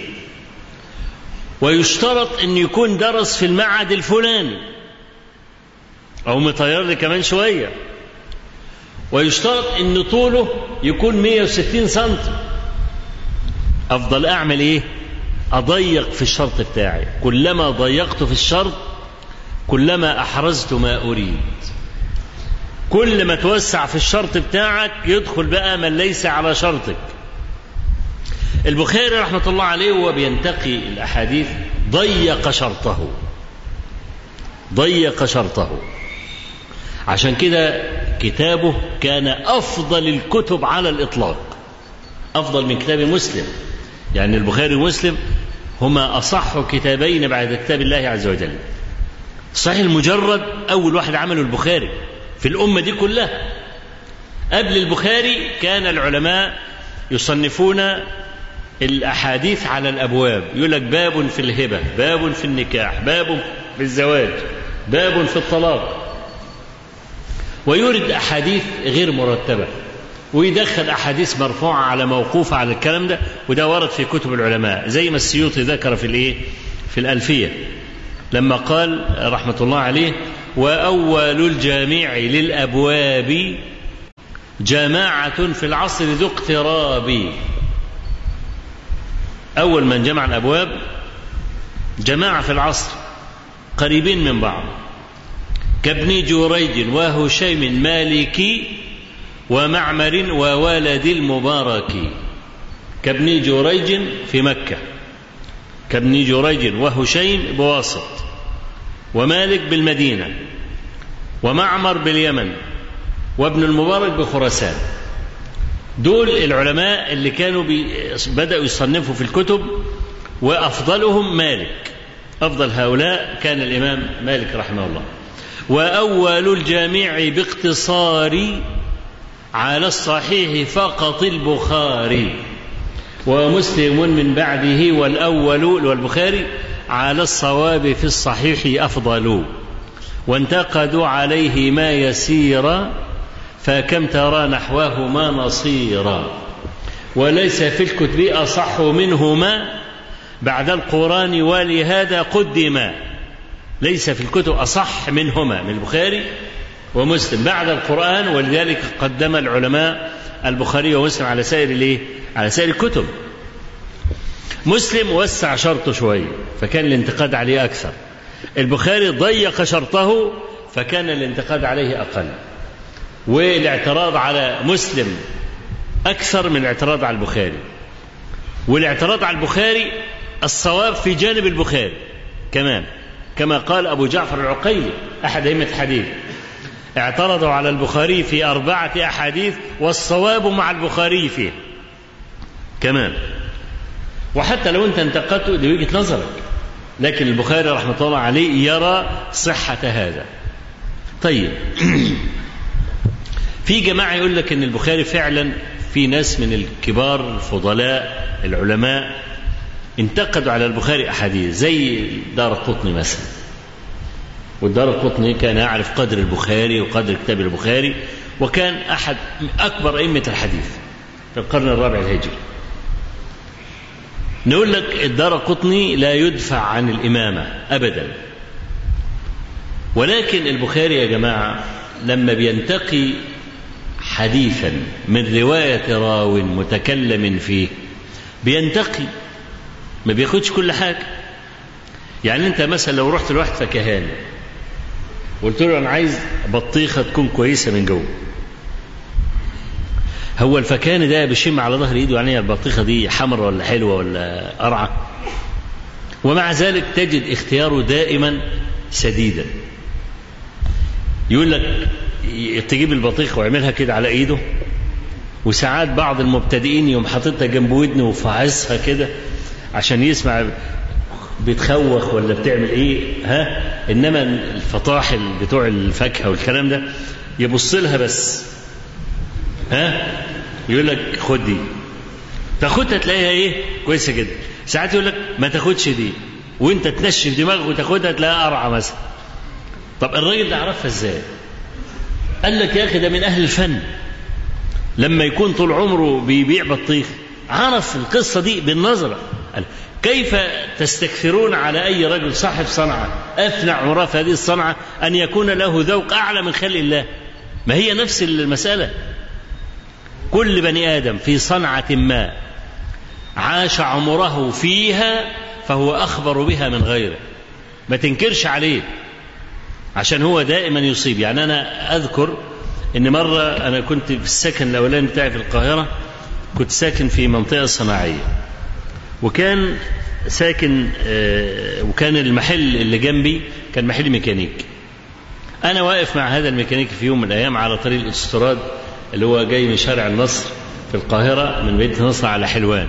ويشترط أن يكون درس في المعهد الفلاني أو مطير لي كمان شوية ويشترط أن طوله يكون 160 سم أفضل أعمل إيه؟ أضيق في الشرط بتاعي كلما ضيقت في الشرط كلما أحرزت ما أريد كل ما توسع في الشرط بتاعك يدخل بقى من ليس على شرطك البخاري رحمة الله عليه وهو بينتقي الأحاديث ضيق شرطه ضيق شرطه عشان كده فكتابه كان أفضل الكتب على الإطلاق أفضل من كتاب مسلم يعني البخاري ومسلم هما أصح كتابين بعد كتاب الله عز وجل صحيح المجرد أول واحد عمله البخاري في الأمة دي كلها قبل البخاري كان العلماء يصنفون الأحاديث على الأبواب يقول لك باب في الهبة باب في النكاح باب في الزواج باب في الطلاق ويورد أحاديث غير مرتبة ويدخل أحاديث مرفوعة على موقوفة على الكلام ده وده ورد في كتب العلماء زي ما السيوطي ذكر في الإيه في الألفية لما قال رحمة الله عليه وأول الجامع للأبواب جماعة في العصر ذو اقتراب أول من جمع الأبواب جماعة في العصر قريبين من بعض كابن جريج وهشيم مالكي ومعمر وولد المبارك كابن جريج في مكة كابن جريج وهشيم بواسط ومالك بالمدينة ومعمر باليمن وابن المبارك بخراسان دول العلماء اللي كانوا بدأوا يصنفوا في الكتب وأفضلهم مالك أفضل هؤلاء كان الإمام مالك رحمه الله وأول الجامع باقتصار على الصحيح فقط البخاري ومسلم من بعده والأول والبخاري على الصواب في الصحيح أفضل وانتقدوا عليه ما يسير فكم ترى نحوهما نصيرا وليس في الكتب أصح منهما بعد القرآن ولهذا قدما ليس في الكتب أصح منهما من البخاري ومسلم بعد القرآن ولذلك قدم العلماء البخاري ومسلم على سائر الايه؟ على سائر الكتب. مسلم وسع شرطه شوية فكان الانتقاد عليه أكثر. البخاري ضيق شرطه فكان الانتقاد عليه أقل. والاعتراض على مسلم أكثر من الاعتراض على البخاري. والاعتراض على البخاري الصواب في جانب البخاري كمان كما قال أبو جعفر العقيلي أحد أئمة الحديث اعترضوا على البخاري في أربعة أحاديث والصواب مع البخاري فيه كمان وحتى لو أنت انتقدته دي وجهة نظرك لكن البخاري رحمة الله عليه يرى صحة هذا طيب في جماعة يقول لك أن البخاري فعلا في ناس من الكبار الفضلاء العلماء انتقدوا على البخاري أحاديث زي دار القطني مثلا والدار القطني كان يعرف قدر البخاري وقدر كتاب البخاري وكان أحد أكبر أئمة الحديث في القرن الرابع الهجري نقول لك الدار القطني لا يدفع عن الإمامة أبدا ولكن البخاري يا جماعة لما بينتقي حديثا من رواية راو متكلم فيه بينتقي ما بياخدش كل حاجة يعني انت مثلا لو رحت لواحد فكهاني قلت له انا عايز بطيخه تكون كويسه من جوه هو الفكاني ده بيشم على ظهر ايده يعني البطيخه دي حمرا ولا حلوه ولا قرعه ومع ذلك تجد اختياره دائما سديدا يقول لك تجيب البطيخه ويعملها كده على ايده وساعات بعض المبتدئين يوم حاططها جنب ودنه وفاعصها كده عشان يسمع بتخوخ ولا بتعمل ايه ها انما الفطاحل بتوع الفاكهه والكلام ده يبص لها بس ها يقول لك خد دي تاخدها تلاقيها ايه كويسه جدا ساعات يقول لك ما تاخدش دي وانت تنشف دماغك وتاخدها تلاقيها قرعه مثلا طب الراجل ده عرفها ازاي قال لك يا اخي ده من اهل الفن لما يكون طول عمره بيبيع بطيخ عرف القصه دي بالنظره كيف تستكثرون على أي رجل صاحب صنعة أثنى عمره في هذه الصنعة أن يكون له ذوق أعلى من خلق الله ما هي نفس المسألة كل بني آدم في صنعة ما عاش عمره فيها فهو أخبر بها من غيره ما تنكرش عليه عشان هو دائما يصيب يعني أنا أذكر إن مرة أنا كنت في السكن الأولاني بتاعي في القاهرة كنت ساكن في منطقة صناعية وكان ساكن وكان المحل اللي جنبي كان محل ميكانيك أنا واقف مع هذا الميكانيكي في يوم من الأيام على طريق الاستراد اللي هو جاي من شارع النصر في القاهرة من مدينة النصر على حلوان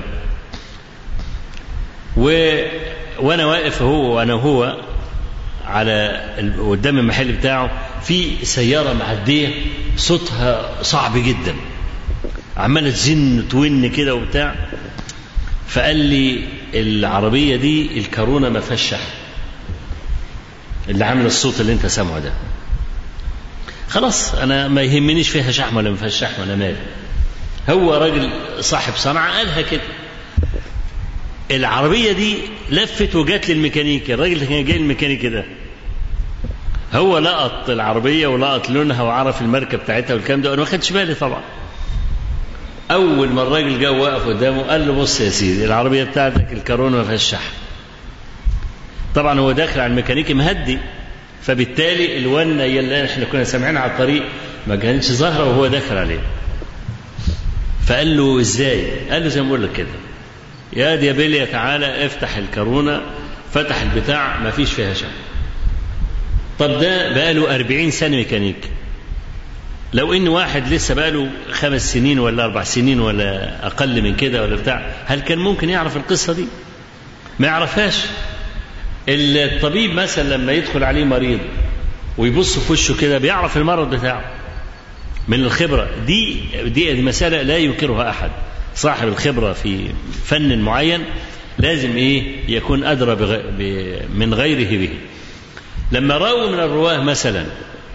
و... وأنا واقف هو وأنا وهو على ال- قدام المحل بتاعه في سيارة معدية صوتها صعب جدا عمالة تزن تون كده وبتاع فقال لي العربية دي الكرونة ما فيهاش شحن اللي عامل الصوت اللي انت سامعه ده خلاص انا ما يهمنيش فيها شحم ولا ما فيهاش شحم ولا مالي هو راجل صاحب صنعة قالها كده العربية دي لفت وجات للميكانيكي الراجل اللي كان جاي الميكانيكي ده هو لقط العربية ولقط لونها وعرف الماركة بتاعتها والكلام ده وانا ما خدش بالي طبعا أول ما الراجل جه واقف قدامه قال له بص يا سيدي العربية بتاعتك الكرونة ما فيهاش شحم طبعا هو داخل على الميكانيكي مهدي فبالتالي الونة اللي احنا كنا سامعينها على الطريق ما كانتش ظاهرة وهو داخل عليه فقال له ازاي قال له زي ما بقول لك كده يا دي يا بيليا تعالى افتح الكرونة فتح البتاع ما فيش فيها شحم طب ده بقاله أربعين سنة ميكانيك لو ان واحد لسه بقاله خمس سنين ولا اربع سنين ولا اقل من كده ولا بتاع هل كان ممكن يعرف القصه دي ما يعرفهاش الطبيب مثلا لما يدخل عليه مريض ويبص في وشه كده بيعرف المرض بتاعه من الخبره دي دي مساله لا ينكرها احد صاحب الخبره في فن معين لازم ايه يكون ادرى بغ... ب... من غيره به لما راوي من الرواه مثلا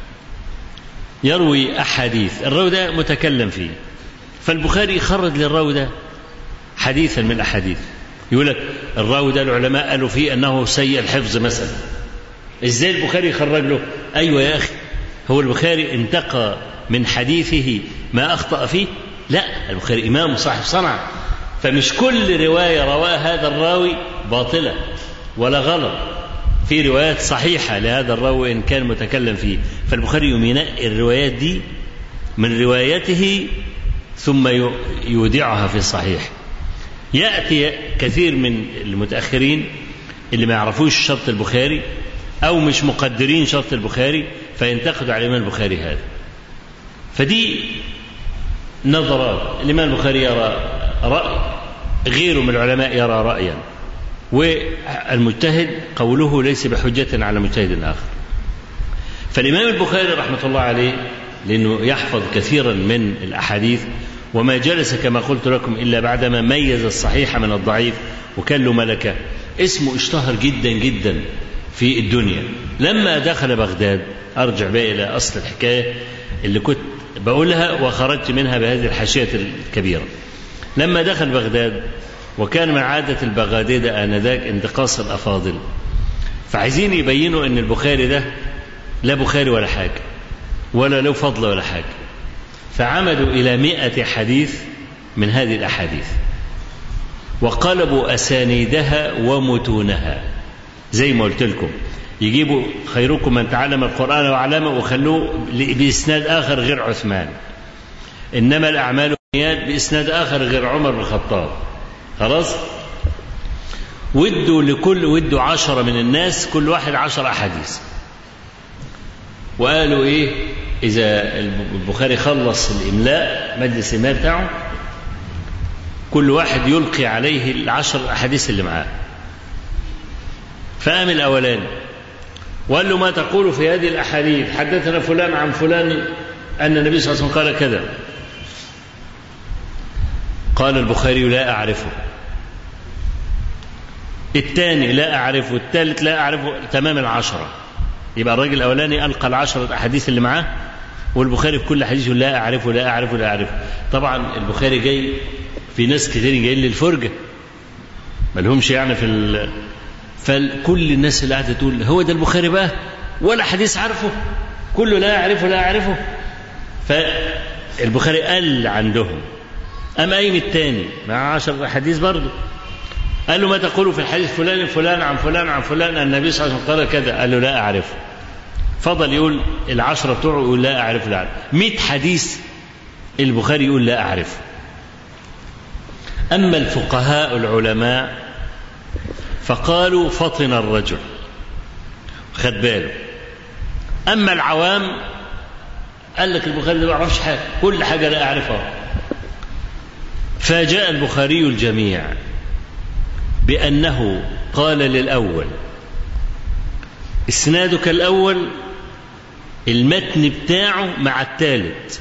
يروي أحاديث الراوي ده متكلم فيه فالبخاري يخرج للراوي ده حديثا من الأحاديث يقول لك الراوي ده العلماء قالوا فيه أنه سيء الحفظ مثلا إزاي البخاري يخرج له أيوة يا أخي هو البخاري انتقى من حديثه ما أخطأ فيه لا البخاري إمام صاحب صنعة فمش كل رواية رواها هذا الراوي باطلة ولا غلط في روايات صحيحة لهذا الراوي إن كان متكلم فيه فالبخاري ينقي الروايات دي من روايته ثم يودعها في الصحيح يأتي كثير من المتأخرين اللي ما يعرفوش شرط البخاري أو مش مقدرين شرط البخاري فينتقدوا على الإمام البخاري هذا فدي نظرات الإمام البخاري يرى رأي غيره من العلماء يرى رأيا والمجتهد قوله ليس بحجة على مجتهد آخر فالإمام البخاري رحمة الله عليه لأنه يحفظ كثيرا من الأحاديث وما جلس كما قلت لكم إلا بعدما ميز الصحيح من الضعيف وكان له ملكة اسمه اشتهر جدا جدا في الدنيا لما دخل بغداد أرجع بقى إلى أصل الحكاية اللي كنت بقولها وخرجت منها بهذه الحاشية الكبيرة لما دخل بغداد وكان من عادة البغاددة آنذاك انتقاص الأفاضل فعايزين يبينوا أن البخاري ده لا بخاري ولا حاجة ولا له فضل ولا حاجة فعمدوا إلى مئة حديث من هذه الأحاديث وقلبوا أسانيدها ومتونها زي ما قلت لكم يجيبوا خيركم من تعلم القرآن وعلمه وخلوه بإسناد آخر غير عثمان إنما الأعمال بإسناد آخر غير عمر بن الخطاب خلاص ودوا لكل ودوا عشرة من الناس كل واحد عشر أحاديث وقالوا إيه إذا البخاري خلص الإملاء مجلس الإملاء بتاعه كل واحد يلقي عليه العشر أحاديث اللي معاه فقام الأولاني وقال له ما تقول في هذه الأحاديث حدثنا فلان عن فلان أن النبي صلى الله عليه وسلم قال كذا قال البخاري لا أعرفه الثاني لا أعرفه الثالث لا أعرفه تمام العشرة يبقى الراجل الأولاني ألقى العشرة الأحاديث اللي معاه والبخاري في كل حديث لا أعرفه لا أعرفه لا أعرفه طبعا البخاري جاي في ناس كتير جايين للفرجة ما لهمش يعني في ال... فكل الناس اللي قاعدة تقول هو ده البخاري بقى ولا حديث عارفه كله لا أعرفه لا أعرفه فالبخاري قل عندهم أما قايم الثاني مع عشر أحاديث برضه قال له ما تقول في الحديث فلان فلان عن فلان عن فلان النبي صلى الله عليه وسلم قال كذا قال له لا أعرفه فضل يقول العشرة بتوعه يقول لا أعرف لا أعرف مئة حديث البخاري يقول لا أعرف أما الفقهاء العلماء فقالوا فطن الرجل خد باله أما العوام قال لك البخاري ده ما يعرفش حاجة كل حاجة لا أعرفها فجاء البخاري الجميع بأنه قال للأول إسنادك الأول المتن بتاعه مع الثالث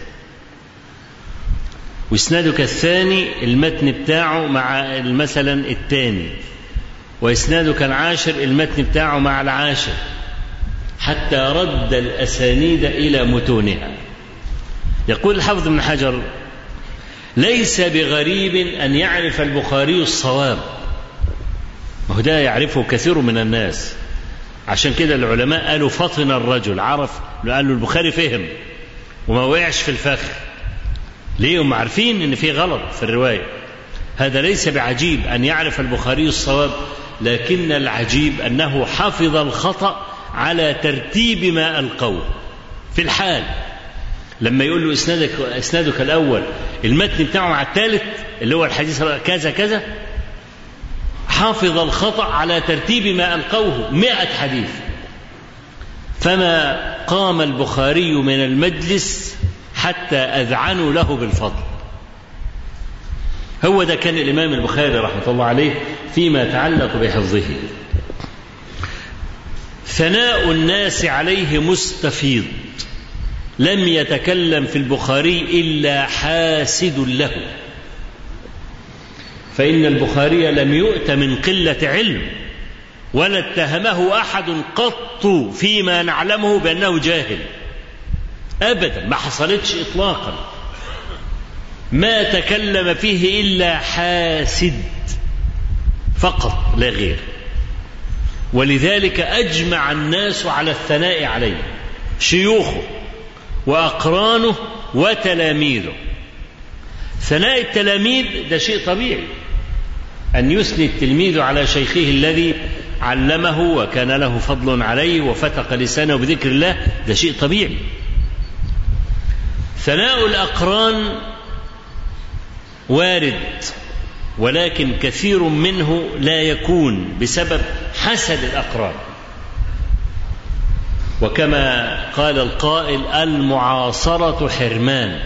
وإسنادك الثاني المتن بتاعه مع مثلا الثاني وإسنادك العاشر المتن بتاعه مع العاشر حتى رد الأسانيد إلى متونها يقول الحافظ ابن حجر ليس بغريب أن يعرف البخاري الصواب ما هو ده يعرفه كثير من الناس عشان كده العلماء قالوا فطن الرجل عرف قالوا البخاري فهم وما وقعش في الفخ ليه هم عارفين ان في غلط في الروايه هذا ليس بعجيب ان يعرف البخاري الصواب لكن العجيب انه حفظ الخطا على ترتيب ما القوه في الحال لما يقول له اسنادك اسنادك الاول المتن بتاعه مع الثالث اللي هو الحديث كذا كذا حافظ الخطأ على ترتيب ما ألقوه مئة حديث فما قام البخاري من المجلس حتى أذعنوا له بالفضل هو ده كان الإمام البخاري رحمة الله عليه فيما يتعلق بحفظه ثناء الناس عليه مستفيض لم يتكلم في البخاري إلا حاسد له فإن البخاري لم يؤت من قلة علم ولا اتهمه أحد قط فيما نعلمه بأنه جاهل أبدا ما حصلتش إطلاقا ما تكلم فيه إلا حاسد فقط لا غير ولذلك أجمع الناس على الثناء عليه شيوخه وأقرانه وتلاميذه ثناء التلاميذ ده شيء طبيعي أن يثني التلميذ على شيخه الذي علمه وكان له فضل عليه وفتق لسانه بذكر الله ده شيء طبيعي ثناء الأقران وارد ولكن كثير منه لا يكون بسبب حسد الأقران وكما قال القائل المعاصرة حرمان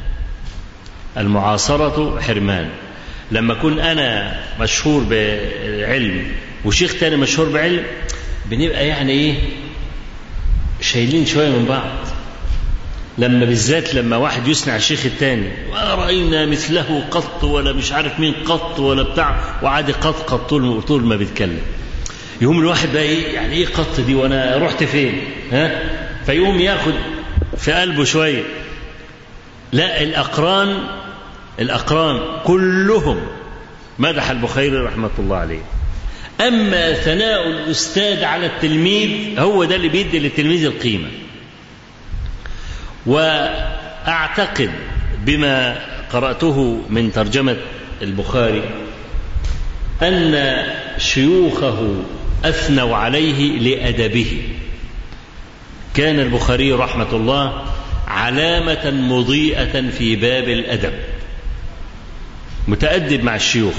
المعاصرة حرمان لما أكون أنا مشهور بعلم وشيخ تاني مشهور بعلم بنبقى يعني إيه شايلين شوية من بعض لما بالذات لما واحد يثني على الشيخ التاني ما رأينا مثله قط ولا مش عارف مين قط ولا بتاع وعادي قط قط طول طول ما بيتكلم يقوم الواحد بقى ايه يعني ايه قط دي وانا رحت فين ها فيقوم ياخد في قلبه شويه لا الاقران الاقران كلهم مدح البخاري رحمه الله عليه اما ثناء الاستاذ على التلميذ هو ده اللي بيدي للتلميذ القيمه واعتقد بما قراته من ترجمه البخاري ان شيوخه اثنوا عليه لادبه كان البخاري رحمه الله علامه مضيئه في باب الادب متادب مع الشيوخ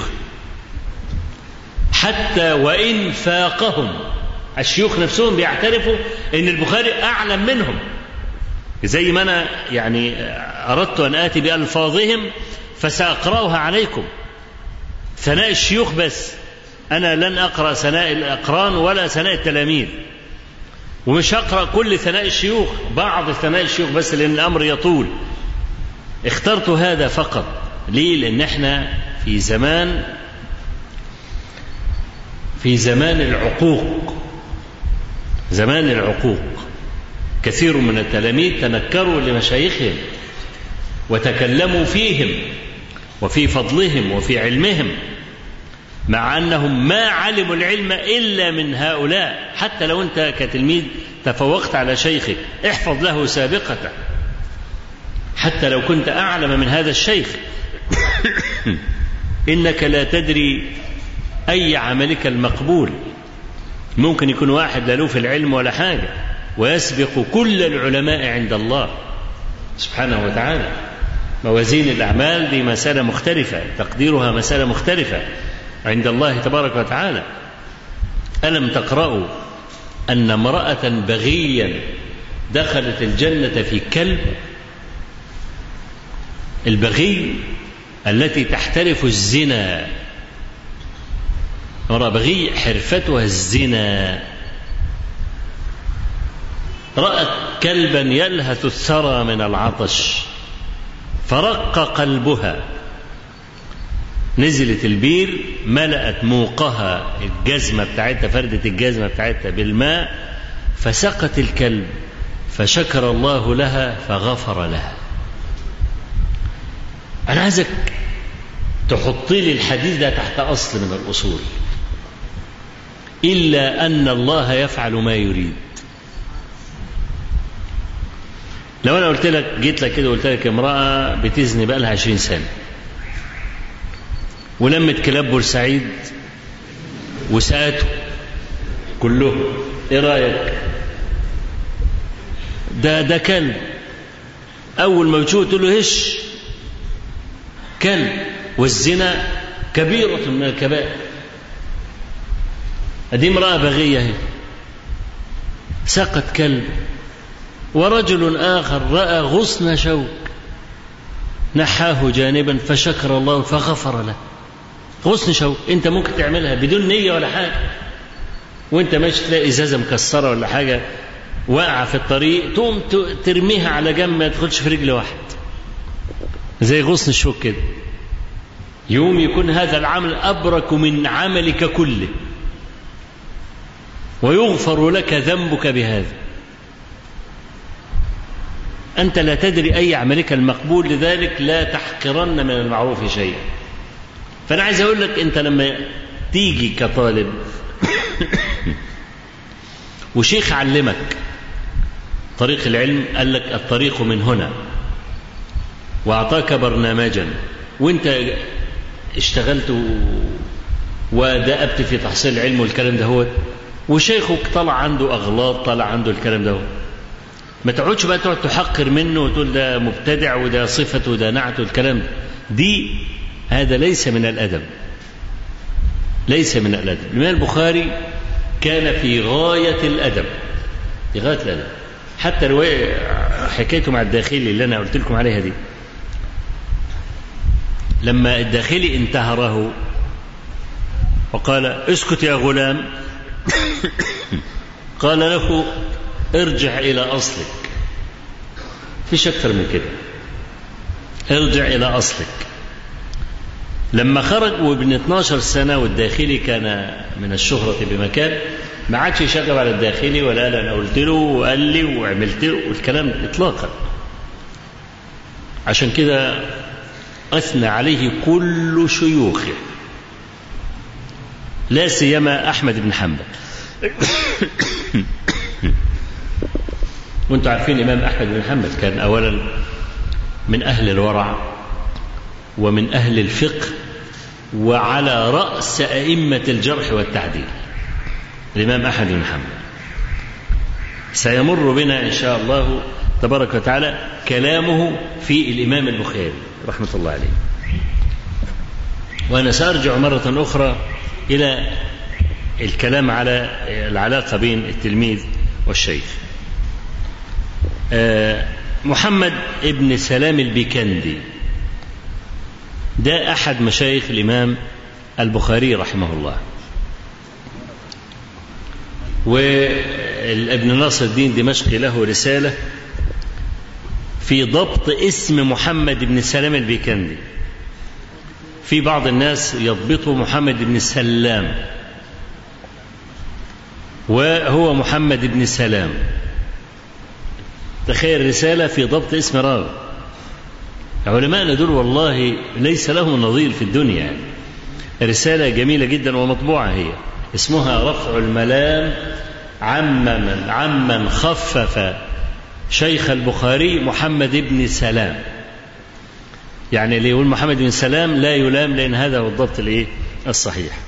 حتى وان فاقهم الشيوخ نفسهم بيعترفوا ان البخاري اعلم منهم زي ما انا يعني اردت ان اتي بالفاظهم فساقراها عليكم ثناء الشيوخ بس أنا لن أقرأ ثناء الأقران ولا ثناء التلاميذ ومش هقرأ كل ثناء الشيوخ بعض ثناء الشيوخ بس لأن الأمر يطول اخترت هذا فقط ليه لأن احنا في زمان في زمان العقوق زمان العقوق كثير من التلاميذ تنكروا لمشايخهم وتكلموا فيهم وفي فضلهم وفي علمهم مع انهم ما علموا العلم الا من هؤلاء حتى لو انت كتلميذ تفوقت على شيخك احفظ له سابقته حتى لو كنت اعلم من هذا الشيخ انك لا تدري اي عملك المقبول ممكن يكون واحد لا له في العلم ولا حاجه ويسبق كل العلماء عند الله سبحانه وتعالى موازين الاعمال دي مساله مختلفه تقديرها مساله مختلفه عند الله تبارك وتعالى ألم تقرأوا أن امرأة بغيا دخلت الجنة في كلب البغي التي تحترف الزنا امرأة بغي حرفتها الزنا رأت كلبا يلهث الثرى من العطش فرق قلبها نزلت البير ملأت موقها الجزمة بتاعتها فردة الجزمة بتاعتها بالماء فسقت الكلب فشكر الله لها فغفر لها أنا عايزك تحط لي الحديث ده تحت أصل من الأصول إلا أن الله يفعل ما يريد لو أنا قلت لك جيت لك كده وقلت لك امرأة بتزني بقى لها 20 سنة ولمت كلاب بورسعيد وساته كلهم ايه رايك ده ده كلب اول ما بتشوفه تقول له هش كلب والزنا كبيرة من الكبائر ادي امرأة بغية هي سقت كلب ورجل آخر رأى غصن شوك نحاه جانبا فشكر الله فغفر له غصن شوك انت ممكن تعملها بدون نية ولا حاجة وانت ماشي تلاقي ازازة مكسرة ولا حاجة واقعة في الطريق تقوم ترميها على جنب ما تدخلش في رجل واحد زي غصن الشوك كده يوم يكون هذا العمل أبرك من عملك كله ويغفر لك ذنبك بهذا أنت لا تدري أي عملك المقبول لذلك لا تحقرن من المعروف شيئا فأنا عايز أقول لك أنت لما تيجي كطالب وشيخ علمك طريق العلم قال لك الطريق من هنا وأعطاك برنامجا وأنت اشتغلت ودأبت في تحصيل العلم والكلام ده هو وشيخك طلع عنده أغلاط طلع عنده الكلام ده هو ما تقعدش بقى تقعد تحقر منه وتقول ده مبتدع وده صفة وده نعت والكلام ده دي هذا ليس من الأدب ليس من الأدب الإمام البخاري كان في غاية الأدب في غاية الأدب حتى رواية حكايته مع الداخلي اللي أنا قلت لكم عليها دي لما الداخلي انتهره وقال اسكت يا غلام قال له ارجع إلى أصلك فيش أكثر من كده ارجع إلى أصلك لما خرج وابن 12 سنة والداخلي كان من الشهرة بمكان ما عادش يشغل على الداخلي ولا قال أنا قلت له وقال لي وعملت له والكلام إطلاقا عشان كده أثنى عليه كل شيوخه لا سيما أحمد بن حنبل وانتم عارفين الإمام أحمد بن حنبل كان أولا من أهل الورع ومن أهل الفقه وعلى رأس أئمة الجرح والتعديل الإمام أحمد بن حنبل سيمر بنا إن شاء الله تبارك وتعالى كلامه في الإمام البخاري رحمة الله عليه وأنا سأرجع مرة أخرى إلى الكلام على العلاقة بين التلميذ والشيخ محمد ابن سلام البيكندي ده أحد مشايخ الإمام البخاري رحمه الله وابن ناصر الدين دمشقي له رسالة في ضبط اسم محمد بن سلام البيكندي في بعض الناس يضبطه محمد بن سلام وهو محمد بن سلام تخيل رسالة في ضبط اسم راوي علماءنا دول والله ليس لهم نظير في الدنيا رسالة جميلة جدا ومطبوعة هي اسمها رفع الملام عمن عمن خفف شيخ البخاري محمد بن سلام يعني اللي يقول محمد بن سلام لا يلام لأن هذا هو الضبط الايه الصحيح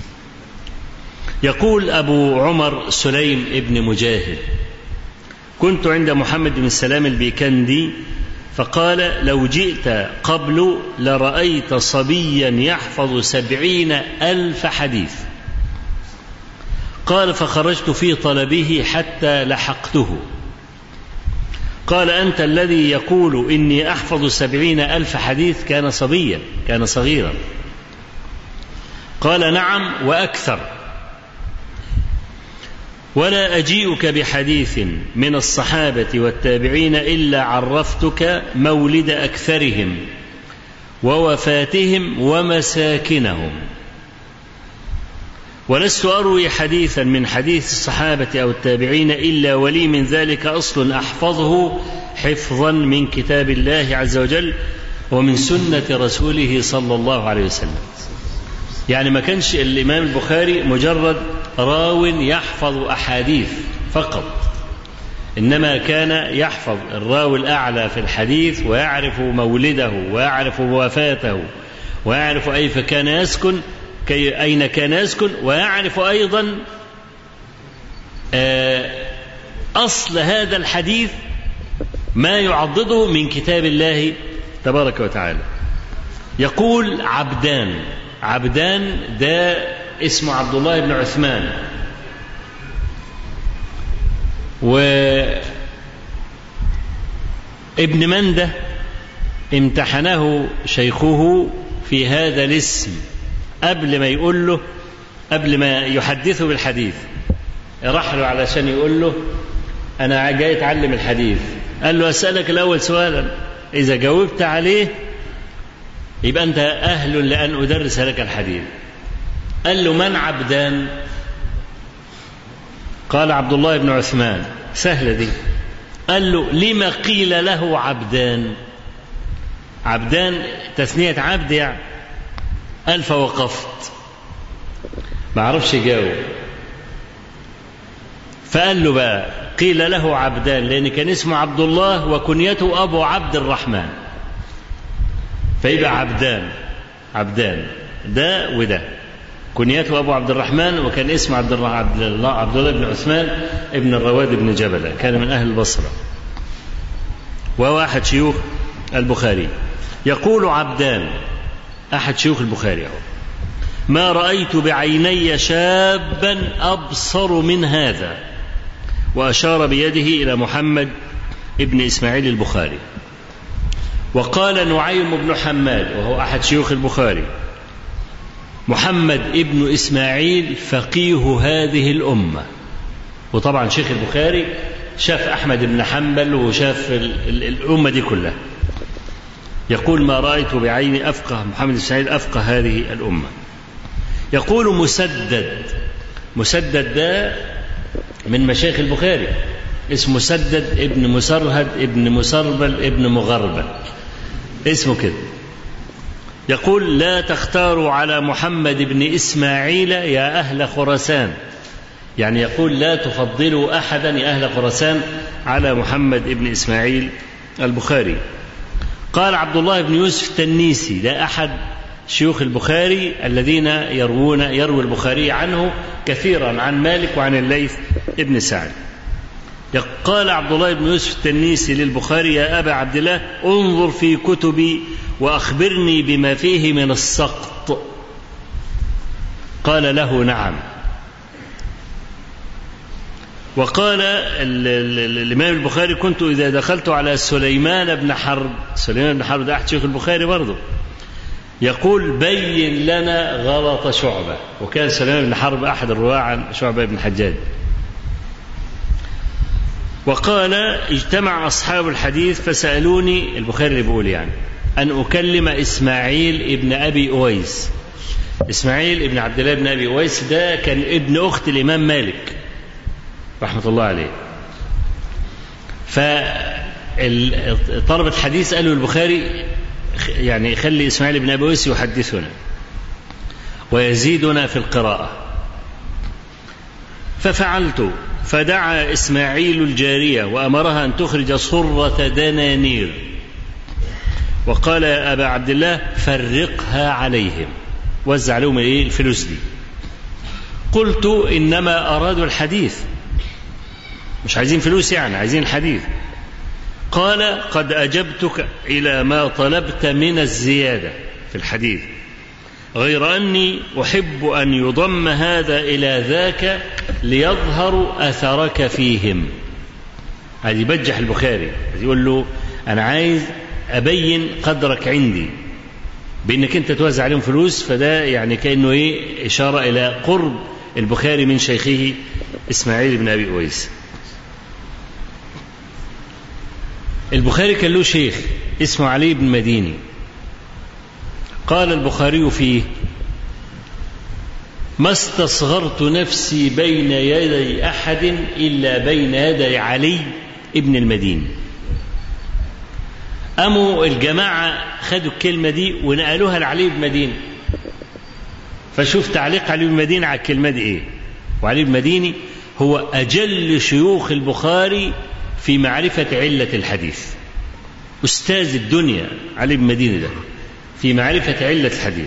يقول أبو عمر سليم ابن مجاهد كنت عند محمد بن سلام البيكندي فقال لو جئت قبل لرأيت صبيا يحفظ سبعين ألف حديث قال فخرجت في طلبه حتى لحقته قال أنت الذي يقول إني أحفظ سبعين ألف حديث كان صبيا كان صغيرا قال نعم وأكثر ولا أجيئك بحديث من الصحابة والتابعين إلا عرفتك مولد أكثرهم ووفاتهم ومساكنهم ولست أروي حديثا من حديث الصحابة أو التابعين إلا ولي من ذلك أصل أحفظه حفظا من كتاب الله عز وجل ومن سنة رسوله صلى الله عليه وسلم يعني ما كانش الإمام البخاري مجرد راو يحفظ أحاديث فقط إنما كان يحفظ الراوي الأعلى في الحديث ويعرف مولده ويعرف وفاته ويعرف كيف كان يسكن كي أين كان يسكن ويعرف أيضا أصل هذا الحديث ما يعضده من كتاب الله تبارك وتعالى يقول عبدان عبدان ده اسمه عبد الله بن عثمان و ابن منده امتحنه شيخه في هذا الاسم قبل ما يقول له قبل ما يحدثه بالحديث راح له علشان يقول له أنا جاي أتعلم الحديث قال له أسألك الأول سؤالا إذا جاوبت عليه يبقى أنت أهل لأن أدرس لك الحديث قال له من عبدان قال عبد الله بن عثمان سهلة دي قال له لما قيل له عبدان عبدان تثنية عبد يعني قال فوقفت ما عرفش يجاوب فقال له بقى قيل له عبدان لأن كان اسمه عبد الله وكنيته أبو عبد الرحمن فيبقى عبدان عبدان ده وده كنيته أبو عبد الرحمن وكان اسمه عبد الله عبد الله عبد الله بن عثمان ابن الرواد بن جبلة كان من أهل البصرة وهو أحد شيوخ البخاري يقول عبدان أحد شيوخ البخاري أهو ما رأيت بعيني شابا أبصر من هذا وأشار بيده إلى محمد ابن إسماعيل البخاري وقال نعيم بن حماد وهو أحد شيوخ البخاري محمد ابن إسماعيل فقيه هذه الأمة وطبعا شيخ البخاري شاف أحمد بن حنبل وشاف الأمة دي كلها يقول ما رأيت بعيني أفقه محمد بن إسماعيل أفقه هذه الأمة يقول مسدد مسدد ده من مشايخ البخاري اسمه مسدد ابن مسرهد ابن مسربل ابن مغربل اسمه كده يقول لا تختاروا على محمد بن إسماعيل يا أهل خراسان يعني يقول لا تفضلوا أحدا يا أهل خراسان على محمد بن إسماعيل البخاري قال عبد الله بن يوسف التنيسي ده أحد شيوخ البخاري الذين يروون يروي البخاري عنه كثيرا عن مالك وعن الليث ابن سعد قال عبد الله بن يوسف التنيسي للبخاري يا أبا عبد الله انظر في كتبي وأخبرني بما فيه من السقط قال له نعم وقال الإمام البخاري كنت إذا دخلت على سليمان بن حرب سليمان بن حرب ده أحد شيوخ البخاري برضه يقول بين لنا غلط شعبة وكان سليمان بن حرب أحد الرواة عن شعبة بن الحجاج وقال اجتمع أصحاب الحديث فسألوني البخاري اللي بيقول يعني أن أكلم إسماعيل ابن أبي أويس إسماعيل ابن عبد الله بن أبي أويس ده كان ابن أخت الإمام مالك رحمة الله عليه فطلبة الحديث قالوا البخاري يعني خلي إسماعيل بن أبي أويس يحدثنا ويزيدنا في القراءة ففعلت فدعا إسماعيل الجارية وأمرها أن تخرج صرة دنانير وقال يا أبا عبد الله فرقها عليهم وزع لهم إيه الفلوس دي قلت إنما أرادوا الحديث مش عايزين فلوس يعني عايزين الحديث قال قد أجبتك إلى ما طلبت من الزيادة في الحديث غير أني أحب أن يضم هذا إلى ذاك ليظهر أثرك فيهم عايز يبجح البخاري عايز يقول له أنا عايز أبين قدرك عندي بأنك أنت توزع عليهم فلوس فده يعني كأنه إيه إشارة إلى قرب البخاري من شيخه إسماعيل بن أبي أويس البخاري كان له شيخ اسمه علي بن مديني قال البخاري فيه ما استصغرت نفسي بين يدي احد الا بين يدي علي ابن المديني قاموا الجماعه خدوا الكلمه دي ونقلوها لعلي بن مديني فشوف تعليق علي بن مديني على الكلمه دي ايه وعلي بن مديني هو اجل شيوخ البخاري في معرفه عله الحديث استاذ الدنيا علي بن مديني ده في معرفه عله الحديث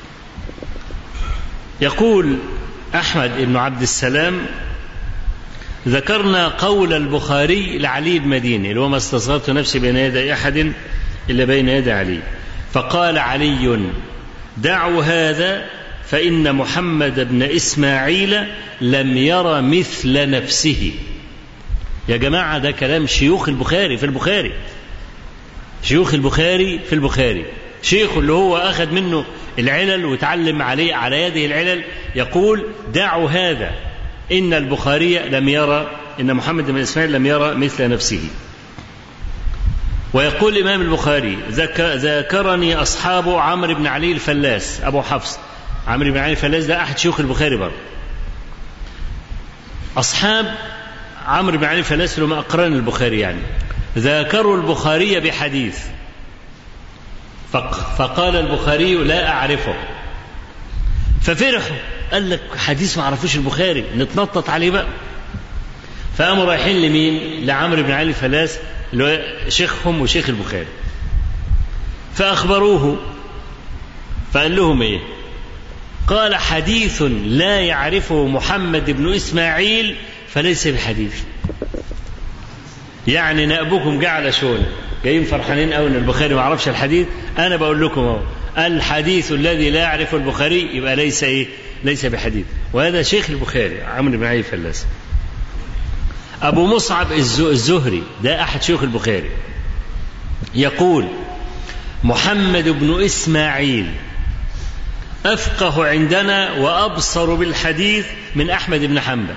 يقول احمد بن عبد السلام ذكرنا قول البخاري لعلي بن مديني اللي هو ما استصغرت نفسي بين يدي احد الا بين يدي علي فقال علي دعوا هذا فان محمد بن اسماعيل لم ير مثل نفسه يا جماعه ده كلام شيوخ البخاري في البخاري شيوخ البخاري في البخاري شيخه اللي هو اخذ منه العلل وتعلم عليه على يده العلل يقول دعوا هذا ان البخاري لم يرى ان محمد بن اسماعيل لم يرى مثل نفسه ويقول الامام البخاري ذكرني اصحاب عمرو بن علي الفلاس ابو حفص عمرو بن علي الفلاس ده احد شيوخ البخاري برضه اصحاب عمرو بن علي الفلاس اللي هم اقران البخاري يعني ذاكروا البخاري بحديث فقال البخاري لا أعرفه ففرحوا قال لك حديث ما عرفوش البخاري نتنطط عليه بقى فقاموا رايحين لمين لعمرو بن علي فلاس اللي هو شيخهم وشيخ البخاري فأخبروه فقال لهم إيه قال حديث لا يعرفه محمد بن إسماعيل فليس بحديث يعني نأبكم جعل شون جايين فرحانين قوي ان البخاري ما عرفش الحديث انا بقول لكم اهو الحديث الذي لا يعرفه البخاري يبقى ليس ايه ليس بحديث وهذا شيخ البخاري عمرو بن علي فلاس ابو مصعب الزهري ده احد شيوخ البخاري يقول محمد بن اسماعيل افقه عندنا وابصر بالحديث من احمد بن حنبل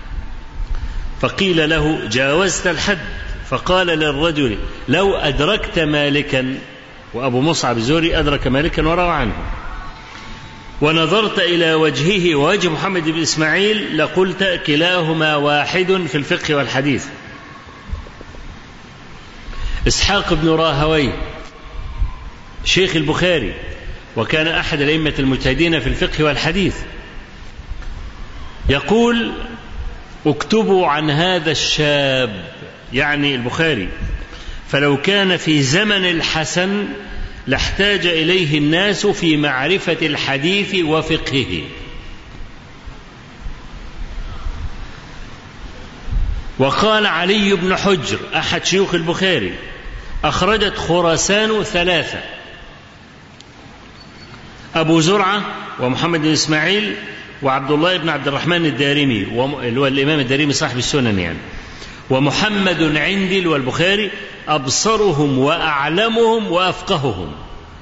فقيل له جاوزت الحد فقال للرجل لو أدركت مالكا وأبو مصعب الزهري أدرك مالكا وروى عنه ونظرت إلى وجهه ووجه محمد بن إسماعيل لقلت كلاهما واحد في الفقه والحديث إسحاق بن راهوي شيخ البخاري وكان أحد الأئمة المجتهدين في الفقه والحديث يقول اكتبوا عن هذا الشاب يعني البخاري فلو كان في زمن الحسن لاحتاج اليه الناس في معرفه الحديث وفقهه وقال علي بن حجر احد شيوخ البخاري اخرجت خراسان ثلاثه ابو زرعه ومحمد بن اسماعيل وعبد الله بن عبد الرحمن الدارمي اللي هو الامام الدارمي صاحب السنن يعني ومحمد عندي والبخاري أبصرهم وأعلمهم وأفقههم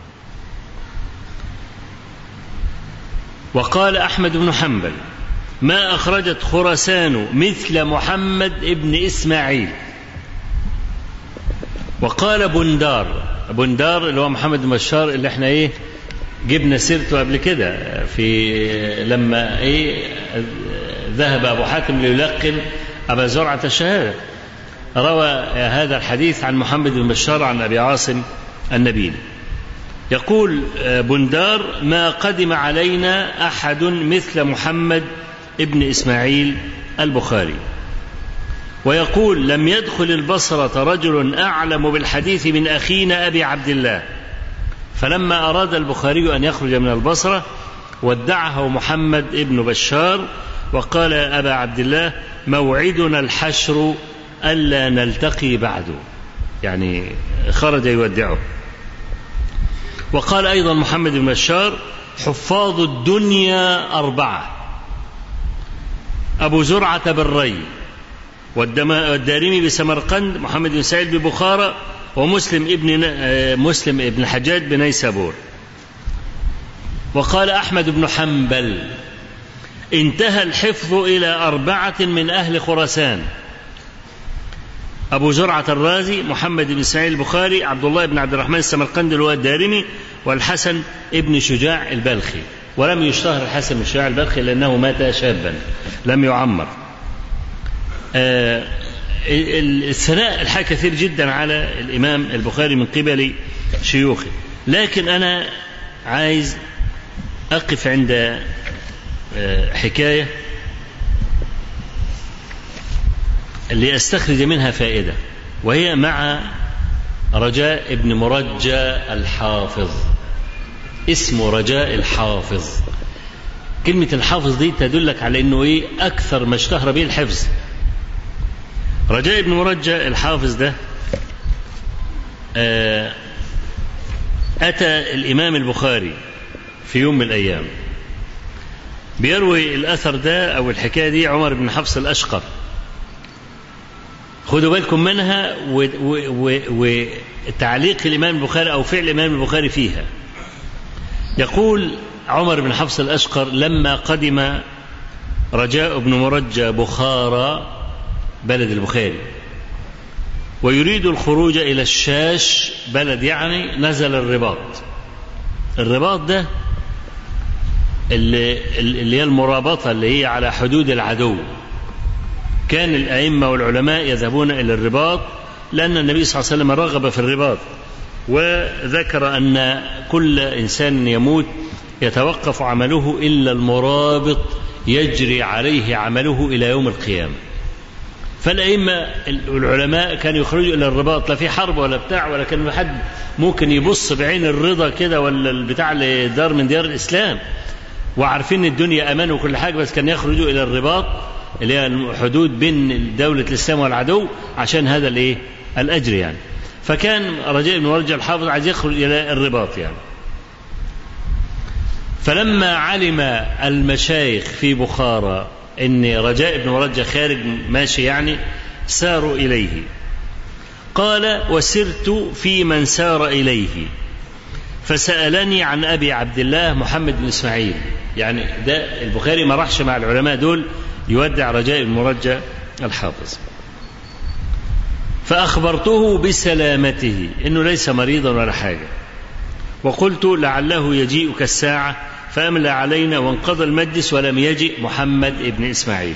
وقال أحمد بن حنبل ما أخرجت خراسان مثل محمد ابن إسماعيل وقال بندار بندار اللي هو محمد بن بشار اللي احنا ايه جبنا سيرته قبل كده في لما ايه ذهب ابو حاتم ليلقن أبا زرعة الشهادة روى هذا الحديث عن محمد بن بشار عن أبي عاصم النبيل يقول بندار ما قدم علينا أحد مثل محمد ابن إسماعيل البخاري ويقول لم يدخل البصرة رجل أعلم بالحديث من أخينا أبي عبد الله فلما أراد البخاري أن يخرج من البصرة ودعه محمد ابن بشار وقال يا أبا عبد الله موعدنا الحشر ألا نلتقي بعد يعني خرج يودعه وقال أيضا محمد بن بشار حفاظ الدنيا أربعة أبو زرعة بالري والدارمي بسمرقند محمد بن سعيد ببخارى ومسلم ابن مسلم ابن حجاج بنيسابور وقال أحمد بن حنبل انتهى الحفظ إلى أربعة من أهل خراسان أبو زرعة الرازي محمد بن إسماعيل البخاري عبد الله بن عبد الرحمن السمرقندي اللي هو الدارمي والحسن ابن شجاع البلخي ولم يشتهر الحسن بن شجاع البلخي لأنه مات شابا لم يعمر آه الثناء الحقيقة كثير جدا على الإمام البخاري من قبل شيوخه لكن أنا عايز أقف عند حكاية لأستخرج منها فائدة وهي مع رجاء ابن مرجى الحافظ اسمه رجاء الحافظ كلمة الحافظ دي تدلك على انه ايه اكثر ما اشتهر به الحفظ رجاء ابن مرجى الحافظ ده أتى الإمام البخاري في يوم من الأيام بيروي الأثر ده أو الحكاية دي عمر بن حفص الأشقر خدوا بالكم منها وتعليق الإمام البخاري أو فعل الإمام البخاري فيها يقول عمر بن حفص الأشقر لما قدم رجاء بن مرجى بخارى بلد البخاري ويريد الخروج إلى الشاش بلد يعني نزل الرباط الرباط ده اللي, اللي هي المرابطة اللي هي على حدود العدو كان الأئمة والعلماء يذهبون إلى الرباط لأن النبي صلى الله عليه وسلم رغب في الرباط وذكر أن كل إنسان يموت يتوقف عمله إلا المرابط يجري عليه عمله إلى يوم القيامة فالأئمة العلماء كانوا يخرجوا إلى الرباط لا في حرب ولا بتاع ولا كان حد ممكن يبص بعين الرضا كده ولا البتاع لدار من ديار الإسلام وعارفين الدنيا أمان وكل حاجة بس كان يخرجوا إلى الرباط اللي هي الحدود بين دولة الإسلام والعدو عشان هذا الإيه؟ الأجر يعني فكان رجاء بن ورجة الحافظ عايز يخرج إلى الرباط يعني فلما علم المشايخ في بخارى ان رجاء بن مرجة خارج ماشي يعني ساروا اليه قال وسرت في من سار اليه فسالني عن ابي عبد الله محمد بن اسماعيل يعني ده البخاري ما راحش مع العلماء دول يودع رجاء بن مرجة الحافظ فاخبرته بسلامته انه ليس مريضا ولا حاجه وقلت لعله يجيئك الساعه فأملى علينا وانقضى المجلس ولم يجئ محمد ابن إسماعيل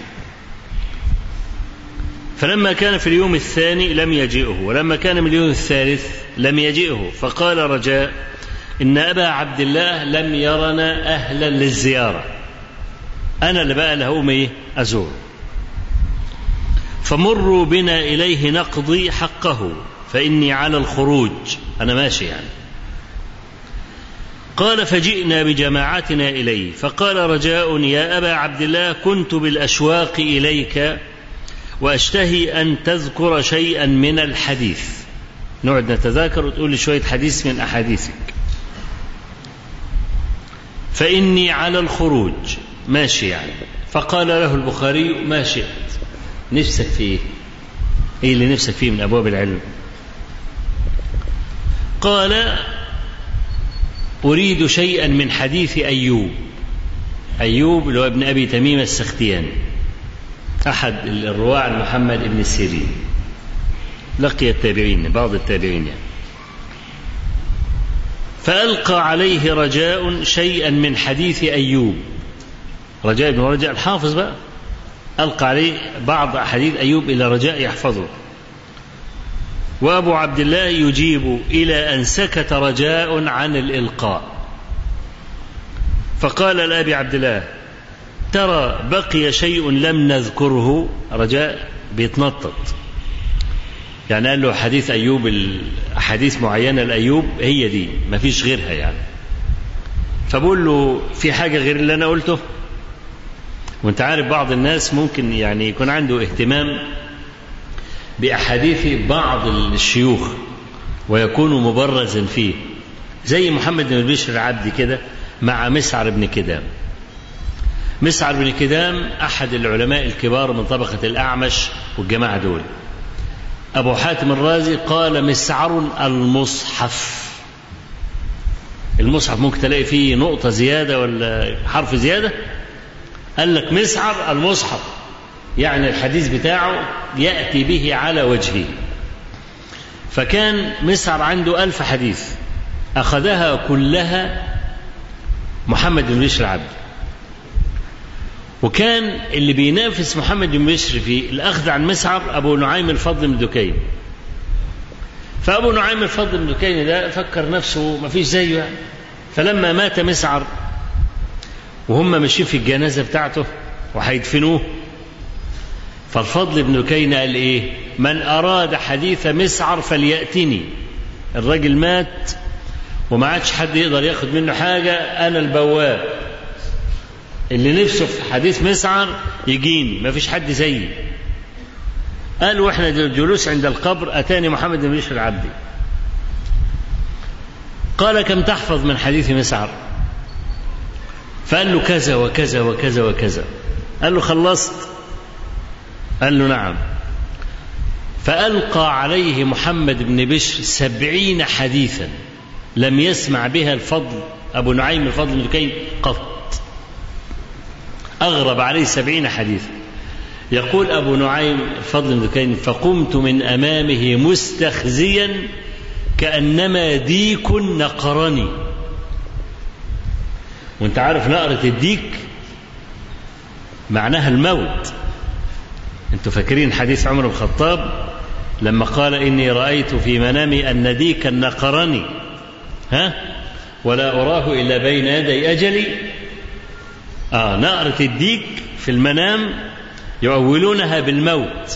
فلما كان في اليوم الثاني لم يجئه ولما كان من اليوم الثالث لم يجئه فقال رجاء إن أبا عبد الله لم يرنا أهلا للزيارة أنا اللي بقى اللي هقوم إيه أزور فمروا بنا إليه نقضي حقه فإني على الخروج أنا ماشي يعني قال فجئنا بجماعتنا إليه فقال رجاء يا أبا عبد الله كنت بالأشواق إليك وأشتهي أن تذكر شيئا من الحديث نقعد نتذاكر وتقول لي شوية حديث من أحاديثك فإني على الخروج ماشي يعني فقال له البخاري ما شئت نفسك فيه ايه اللي نفسك فيه من ابواب العلم قال اريد شيئا من حديث ايوب ايوب اللي هو ابن ابي تميم السختياني احد الرواه عن محمد بن السيرين لقي التابعين بعض التابعين يعني فألقى عليه رجاء شيئا من حديث أيوب رجاء بن رجاء الحافظ بقى ألقى عليه بعض أحاديث أيوب إلى رجاء يحفظه وأبو عبد الله يجيب إلى أن سكت رجاء عن الإلقاء فقال لأبي عبد الله ترى بقي شيء لم نذكره رجاء بيتنطط يعني قال له حديث أيوب أحاديث معينة لأيوب هي دي ما فيش غيرها يعني فبقول له في حاجة غير اللي أنا قلته وانت عارف بعض الناس ممكن يعني يكون عنده اهتمام بأحاديث بعض الشيوخ ويكون مبرزا فيه زي محمد بن بشر العبدي كده مع مسعر بن كدام مسعر بن كدام أحد العلماء الكبار من طبقة الأعمش والجماعة دول أبو حاتم الرازي قال مسعر المصحف المصحف ممكن تلاقي فيه نقطة زيادة ولا حرف زيادة قال لك مسعر المصحف يعني الحديث بتاعه يأتي به على وجهه فكان مسعر عنده ألف حديث أخذها كلها محمد بن بشر عبد وكان اللي بينافس محمد بن بشر في الأخذ عن مسعر أبو نعيم الفضل بن دكين فأبو نعيم الفضل بن دكين ده فكر نفسه ما فيش زيه يعني فلما مات مسعر وهم ماشيين في الجنازة بتاعته وهيدفنوه فالفضل بن دكين قال إيه من أراد حديث مسعر فليأتني الراجل مات وما عادش حد يقدر ياخد منه حاجة أنا البواب اللي نفسه في حديث مسعر يجيني ما فيش حد زيي قال واحنا جلوس عند القبر أتاني محمد بن بشر العبدي قال كم تحفظ من حديث مسعر فقال له كذا وكذا وكذا وكذا قال له خلصت قال له نعم فألقى عليه محمد بن بشر سبعين حديثا لم يسمع بها الفضل أبو نعيم الفضل بن دكين قط أغرب عليه سبعين حديثا يقول أبو نعيم الفضل بن دكين فقمت من أمامه مستخزيا كأنما ديك نقرني وانت عارف نقرة الديك معناها الموت انتوا فاكرين حديث عمر بن الخطاب لما قال إني رأيت في منامي أن ديكا نقرني ها ولا أراه إلا بين يدي أجلي آه نقرة الديك في المنام يؤولونها بالموت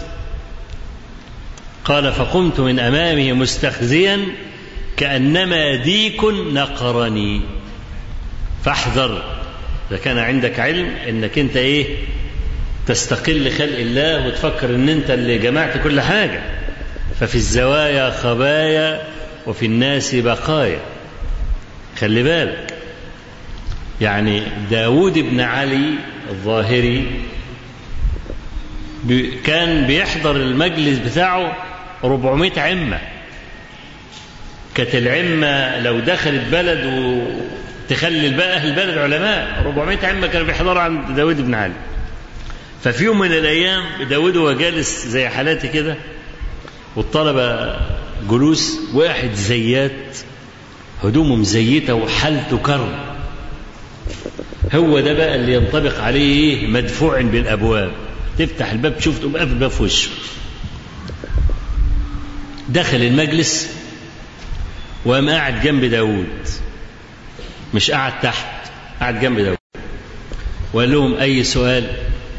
قال فقمت من أمامه مستخزيا كأنما ديك نقرني فاحذر إذا كان عندك علم إنك أنت إيه تستقل خلق الله وتفكر إن أنت اللي جمعت كل حاجة ففي الزوايا خبايا وفي الناس بقايا خلي بالك يعني داود بن علي الظاهري كان بيحضر المجلس بتاعه 400 عمة كانت العمة لو دخلت بلد وتخلي بقى أهل البلد علماء 400 عمة كانوا بيحضروا عند داود بن علي ففي يوم من الأيام داود هو جالس زي حالاتي كده والطلبة جلوس واحد زيات هدومه مزيتة وحالته كرب هو ده بقى اللي ينطبق عليه ايه مدفوع بالابواب تفتح الباب تشوف تقوم قافل الباب في وشه دخل المجلس وقام قاعد جنب داوود مش قاعد تحت قاعد جنب داوود وقال لهم اي سؤال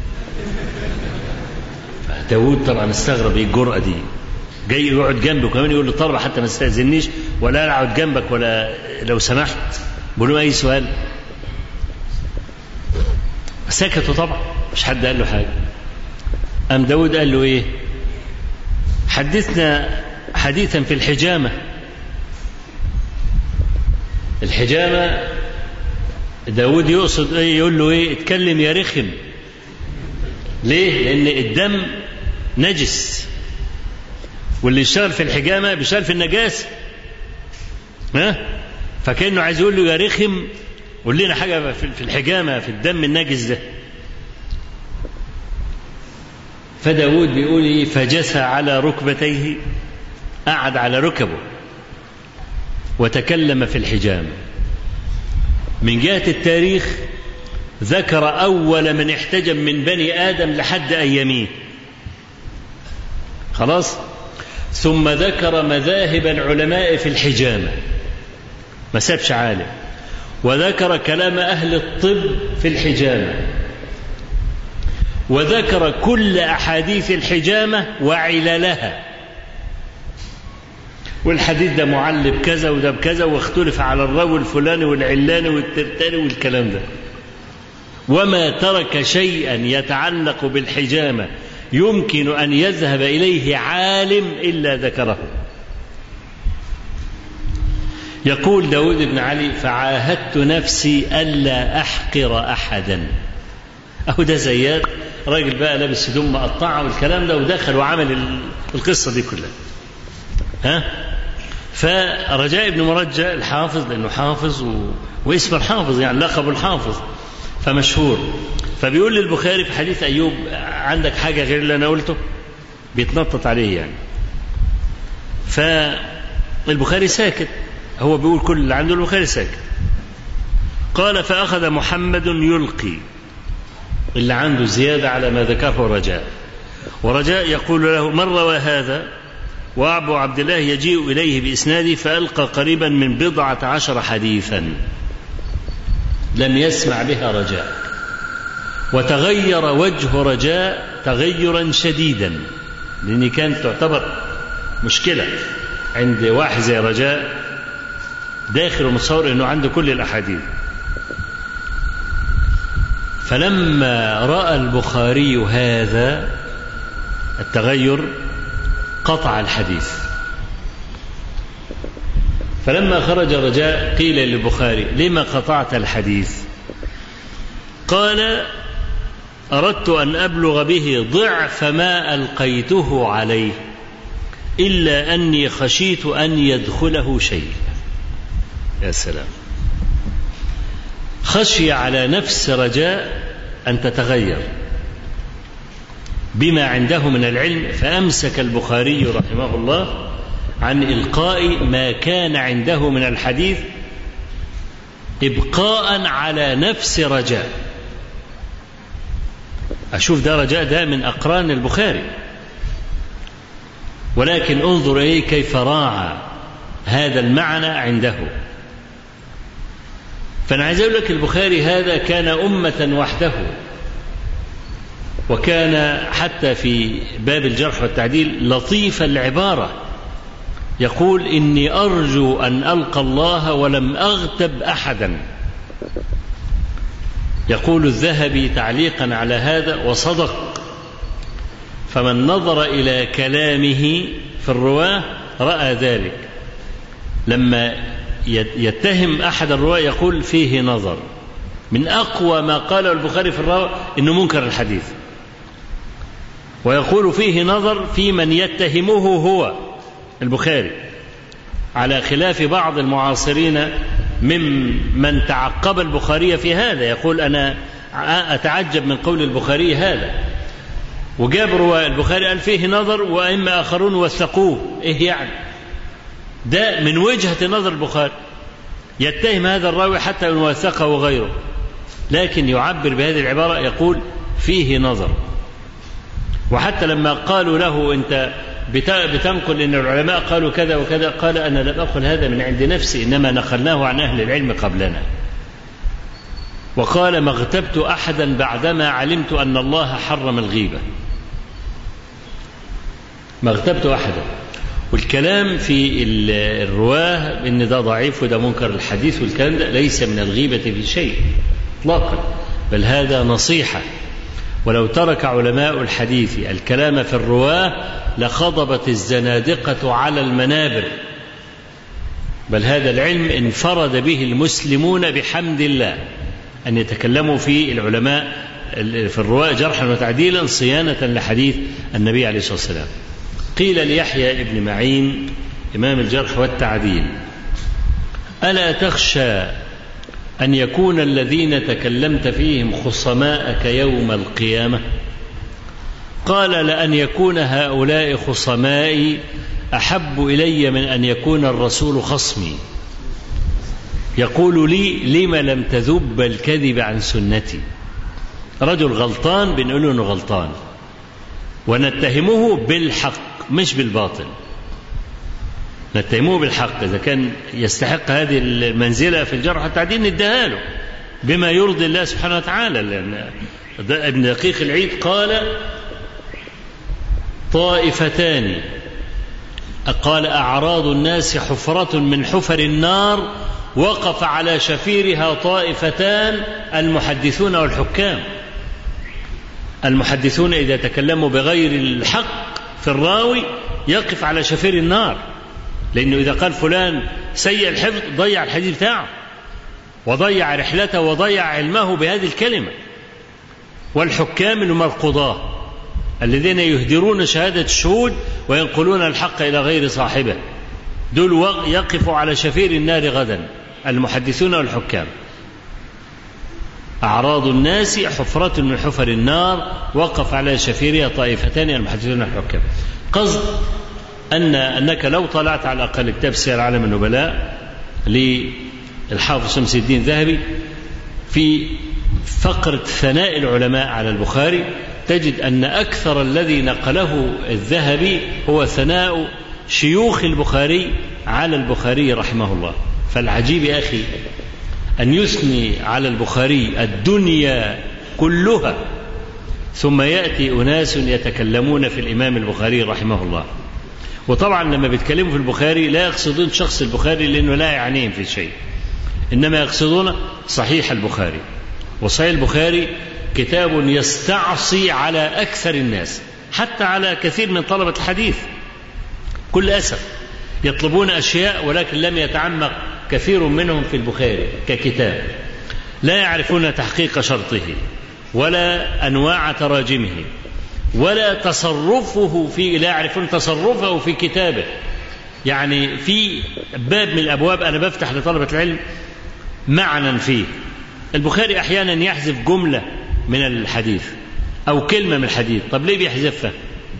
داوود طبعا استغرب ايه الجرأة دي جاي يقعد جنبه كمان يقول للطلبة حتى ما تستأذنيش ولا اقعد جنبك ولا لو سمحت بقول له اي سؤال سكتوا طبعا مش حد قال له حاجة أم داود قال له إيه حدثنا حديثا في الحجامة الحجامة داود يقصد إيه يقول له إيه اتكلم يا رخم ليه لأن الدم نجس واللي يشتغل في الحجامة بيشتغل في النجاسة ها فكأنه عايز يقول له يا رخم قول لنا حاجة في الحجامة في الدم النجس ده فداود بيقول ايه فجثى على ركبتيه قعد على ركبه وتكلم في الحجامة من جهة التاريخ ذكر أول من احتجم من بني آدم لحد أياميه خلاص ثم ذكر مذاهب العلماء في الحجامة ما سابش عالم وذكر كلام أهل الطب في الحجامة وذكر كل أحاديث الحجامة وعللها والحديث ده معل بكذا وده بكذا واختلف على الراوي الفلاني والعلاني والترتاني والكلام ده وما ترك شيئا يتعلق بالحجامة يمكن أن يذهب إليه عالم إلا ذكره يقول داود بن علي فعاهدت نفسي ألا أحقر أحدا أهو ده زياد راجل بقى لابس هدوم مقطعة والكلام ده ودخل وعمل القصة دي كلها ها فرجاء بن مرجع الحافظ لأنه حافظ و... واسم الحافظ يعني لقب الحافظ فمشهور فبيقول للبخاري في حديث أيوب عندك حاجة غير اللي أنا قلته بيتنطط عليه يعني فالبخاري ساكت هو بيقول كل اللي عنده البخاري ساكت قال فأخذ محمد يلقي اللي عنده زيادة على ما ذكره رجاء ورجاء يقول له من روى هذا وأبو عبد الله يجيء إليه بإسناده فألقى قريبا من بضعة عشر حديثا لم يسمع بها رجاء وتغير وجه رجاء تغيرا شديدا لأن كانت تعتبر مشكلة عند واحد زي رجاء داخل ومتصور أنه عنده كل الأحاديث فلما راى البخاري هذا التغير قطع الحديث فلما خرج رجاء قيل للبخاري لما قطعت الحديث قال اردت ان ابلغ به ضعف ما القيته عليه الا اني خشيت ان يدخله شيء يا سلام خشي على نفس رجاء ان تتغير بما عنده من العلم فامسك البخاري رحمه الله عن القاء ما كان عنده من الحديث ابقاء على نفس رجاء اشوف ده رجاء ده من اقران البخاري ولكن انظر اليه كيف راعى هذا المعنى عنده فأنا عايز أقول لك البخاري هذا كان أمة وحده وكان حتى في باب الجرح والتعديل لطيف العبارة يقول إني أرجو أن ألقى الله ولم أغتب أحدا يقول الذهبي تعليقا على هذا وصدق فمن نظر إلى كلامه في الرواة رأى ذلك لما يتهم أحد الرواة يقول فيه نظر من أقوى ما قاله البخاري في الراوي أنه منكر الحديث ويقول فيه نظر في من يتهمه هو البخاري على خلاف بعض المعاصرين ممن تعقب البخاري في هذا يقول أنا أتعجب من قول البخاري هذا وجاب رواية البخاري قال فيه نظر وأئمة آخرون وثقوه إيه يعني ده من وجهة نظر البخاري يتهم هذا الراوي حتى إن وثقه غيره لكن يعبر بهذه العبارة يقول فيه نظر وحتى لما قالوا له أنت بتنقل أن العلماء قالوا كذا وكذا قال أنا لم أقل هذا من عند نفسي إنما نقلناه عن أهل العلم قبلنا وقال ما اغتبت أحدا بعدما علمت أن الله حرم الغيبة ما اغتبت أحدا والكلام في الرواه ان ده ضعيف وده منكر الحديث والكلام ده ليس من الغيبة في شيء اطلاقا بل هذا نصيحة ولو ترك علماء الحديث الكلام في الرواه لخضبت الزنادقة على المنابر بل هذا العلم انفرد به المسلمون بحمد الله أن يتكلموا في العلماء في الرواة جرحا وتعديلا صيانة لحديث النبي عليه الصلاة والسلام قيل ليحيى ابن معين إمام الجرح والتعديل ألا تخشى أن يكون الذين تكلمت فيهم خصماءك يوم القيامة قال لأن يكون هؤلاء خصمائي أحب إلي من أن يكون الرسول خصمي يقول لي لم لم تذب الكذب عن سنتي رجل غلطان بنقول له انه غلطان ونتهمه بالحق مش بالباطل نتهمه بالحق إذا كان يستحق هذه المنزلة في الجرح والتعديل نديها له بما يرضي الله سبحانه وتعالى لأن ابن دقيق العيد قال طائفتان قال أعراض الناس حفرة من حفر النار وقف على شفيرها طائفتان المحدثون والحكام المحدثون إذا تكلموا بغير الحق في الراوي يقف على شفير النار لأنه إذا قال فلان سيء الحفظ ضيع الحديث بتاعه وضيع رحلته وضيع علمه بهذه الكلمة والحكام هم القضاة الذين يهدرون شهادة الشهود وينقلون الحق إلى غير صاحبه دول يقفوا على شفير النار غدا المحدثون والحكام أعراض الناس حفرة من حفر النار وقف على شفيرها طائفتان المحدثون والحكام قصد أن أنك لو طلعت على الأقل كتاب سير عالم النبلاء للحافظ شمس الدين الذهبي في فقرة ثناء العلماء على البخاري تجد أن أكثر الذي نقله الذهبي هو ثناء شيوخ البخاري على البخاري رحمه الله فالعجيب يا أخي أن يثني على البخاري الدنيا كلها ثم يأتي أناس يتكلمون في الإمام البخاري رحمه الله وطبعا لما بيتكلموا في البخاري لا يقصدون شخص البخاري لأنه لا يعنيهم في شيء إنما يقصدون صحيح البخاري وصحيح البخاري كتاب يستعصي على أكثر الناس حتى على كثير من طلبة الحديث كل أسف يطلبون أشياء ولكن لم يتعمق كثير منهم في البخاري ككتاب لا يعرفون تحقيق شرطه ولا أنواع تراجمه ولا تصرفه في لا يعرفون تصرفه في كتابه يعني في باب من الابواب انا بفتح لطلبه العلم معنى فيه البخاري احيانا يحذف جمله من الحديث او كلمه من الحديث طب ليه بيحذفها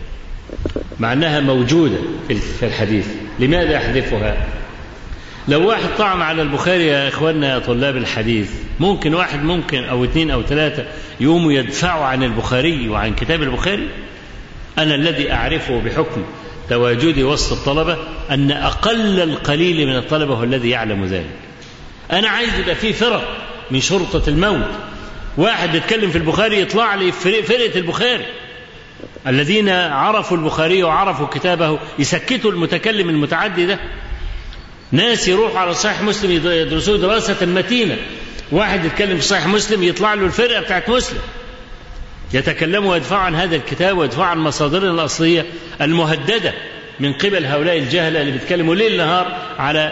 مع انها موجوده في الحديث لماذا يحذفها لو واحد طعن على البخاري يا اخواننا يا طلاب الحديث ممكن واحد ممكن او اثنين او ثلاثه يقوموا يدفعوا عن البخاري وعن كتاب البخاري انا الذي اعرفه بحكم تواجدي وسط الطلبه ان اقل القليل من الطلبه هو الذي يعلم ذلك انا عايز يبقى في فرق من شرطه الموت واحد يتكلم في البخاري يطلع لي فرقه البخاري الذين عرفوا البخاري وعرفوا كتابه يسكتوا المتكلم المتعدي ده ناس يروحوا على صحيح مسلم يدرسوه دراسة متينة واحد يتكلم في صحيح مسلم يطلع له الفرقة بتاعت مسلم يتكلموا ويدفعوا عن هذا الكتاب ويدفعوا عن مصادرنا الأصلية المهددة من قبل هؤلاء الجهلة اللي بيتكلموا ليل نهار على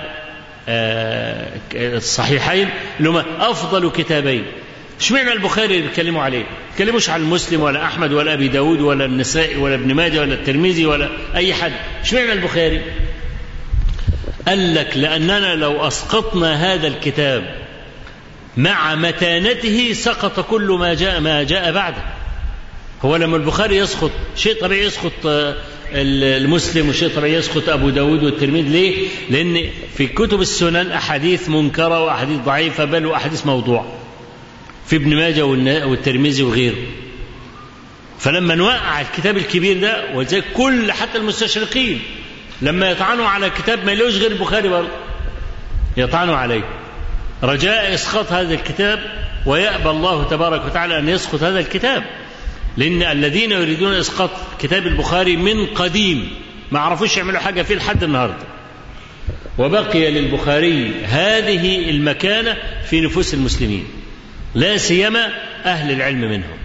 الصحيحين اللي هم أفضل كتابين اشمعنى البخاري اللي بيتكلموا عليه؟ ما بيتكلموش عن مسلم ولا أحمد ولا أبي داود ولا النسائي ولا ابن ماجه ولا الترمذي ولا أي حد اشمعنى البخاري؟ قال لك لأننا لو أسقطنا هذا الكتاب مع متانته سقط كل ما جاء ما جاء بعده هو لما البخاري يسقط شيء طبيعي يسقط المسلم وشيء طبيعي يسقط أبو داود والترمذي ليه لأن في كتب السنن أحاديث منكرة وأحاديث ضعيفة بل وأحاديث موضوع في ابن ماجه والترمذي وغيره فلما نوقع الكتاب الكبير ده وزي كل حتى المستشرقين لما يطعنوا على كتاب ما يلوش غير البخاري برضه يطعنوا عليه رجاء اسقاط هذا الكتاب ويأبى الله تبارك وتعالى ان يسقط هذا الكتاب لان الذين يريدون اسقاط كتاب البخاري من قديم ما عرفوش يعملوا حاجه فيه لحد النهارده وبقي للبخاري هذه المكانه في نفوس المسلمين لا سيما اهل العلم منهم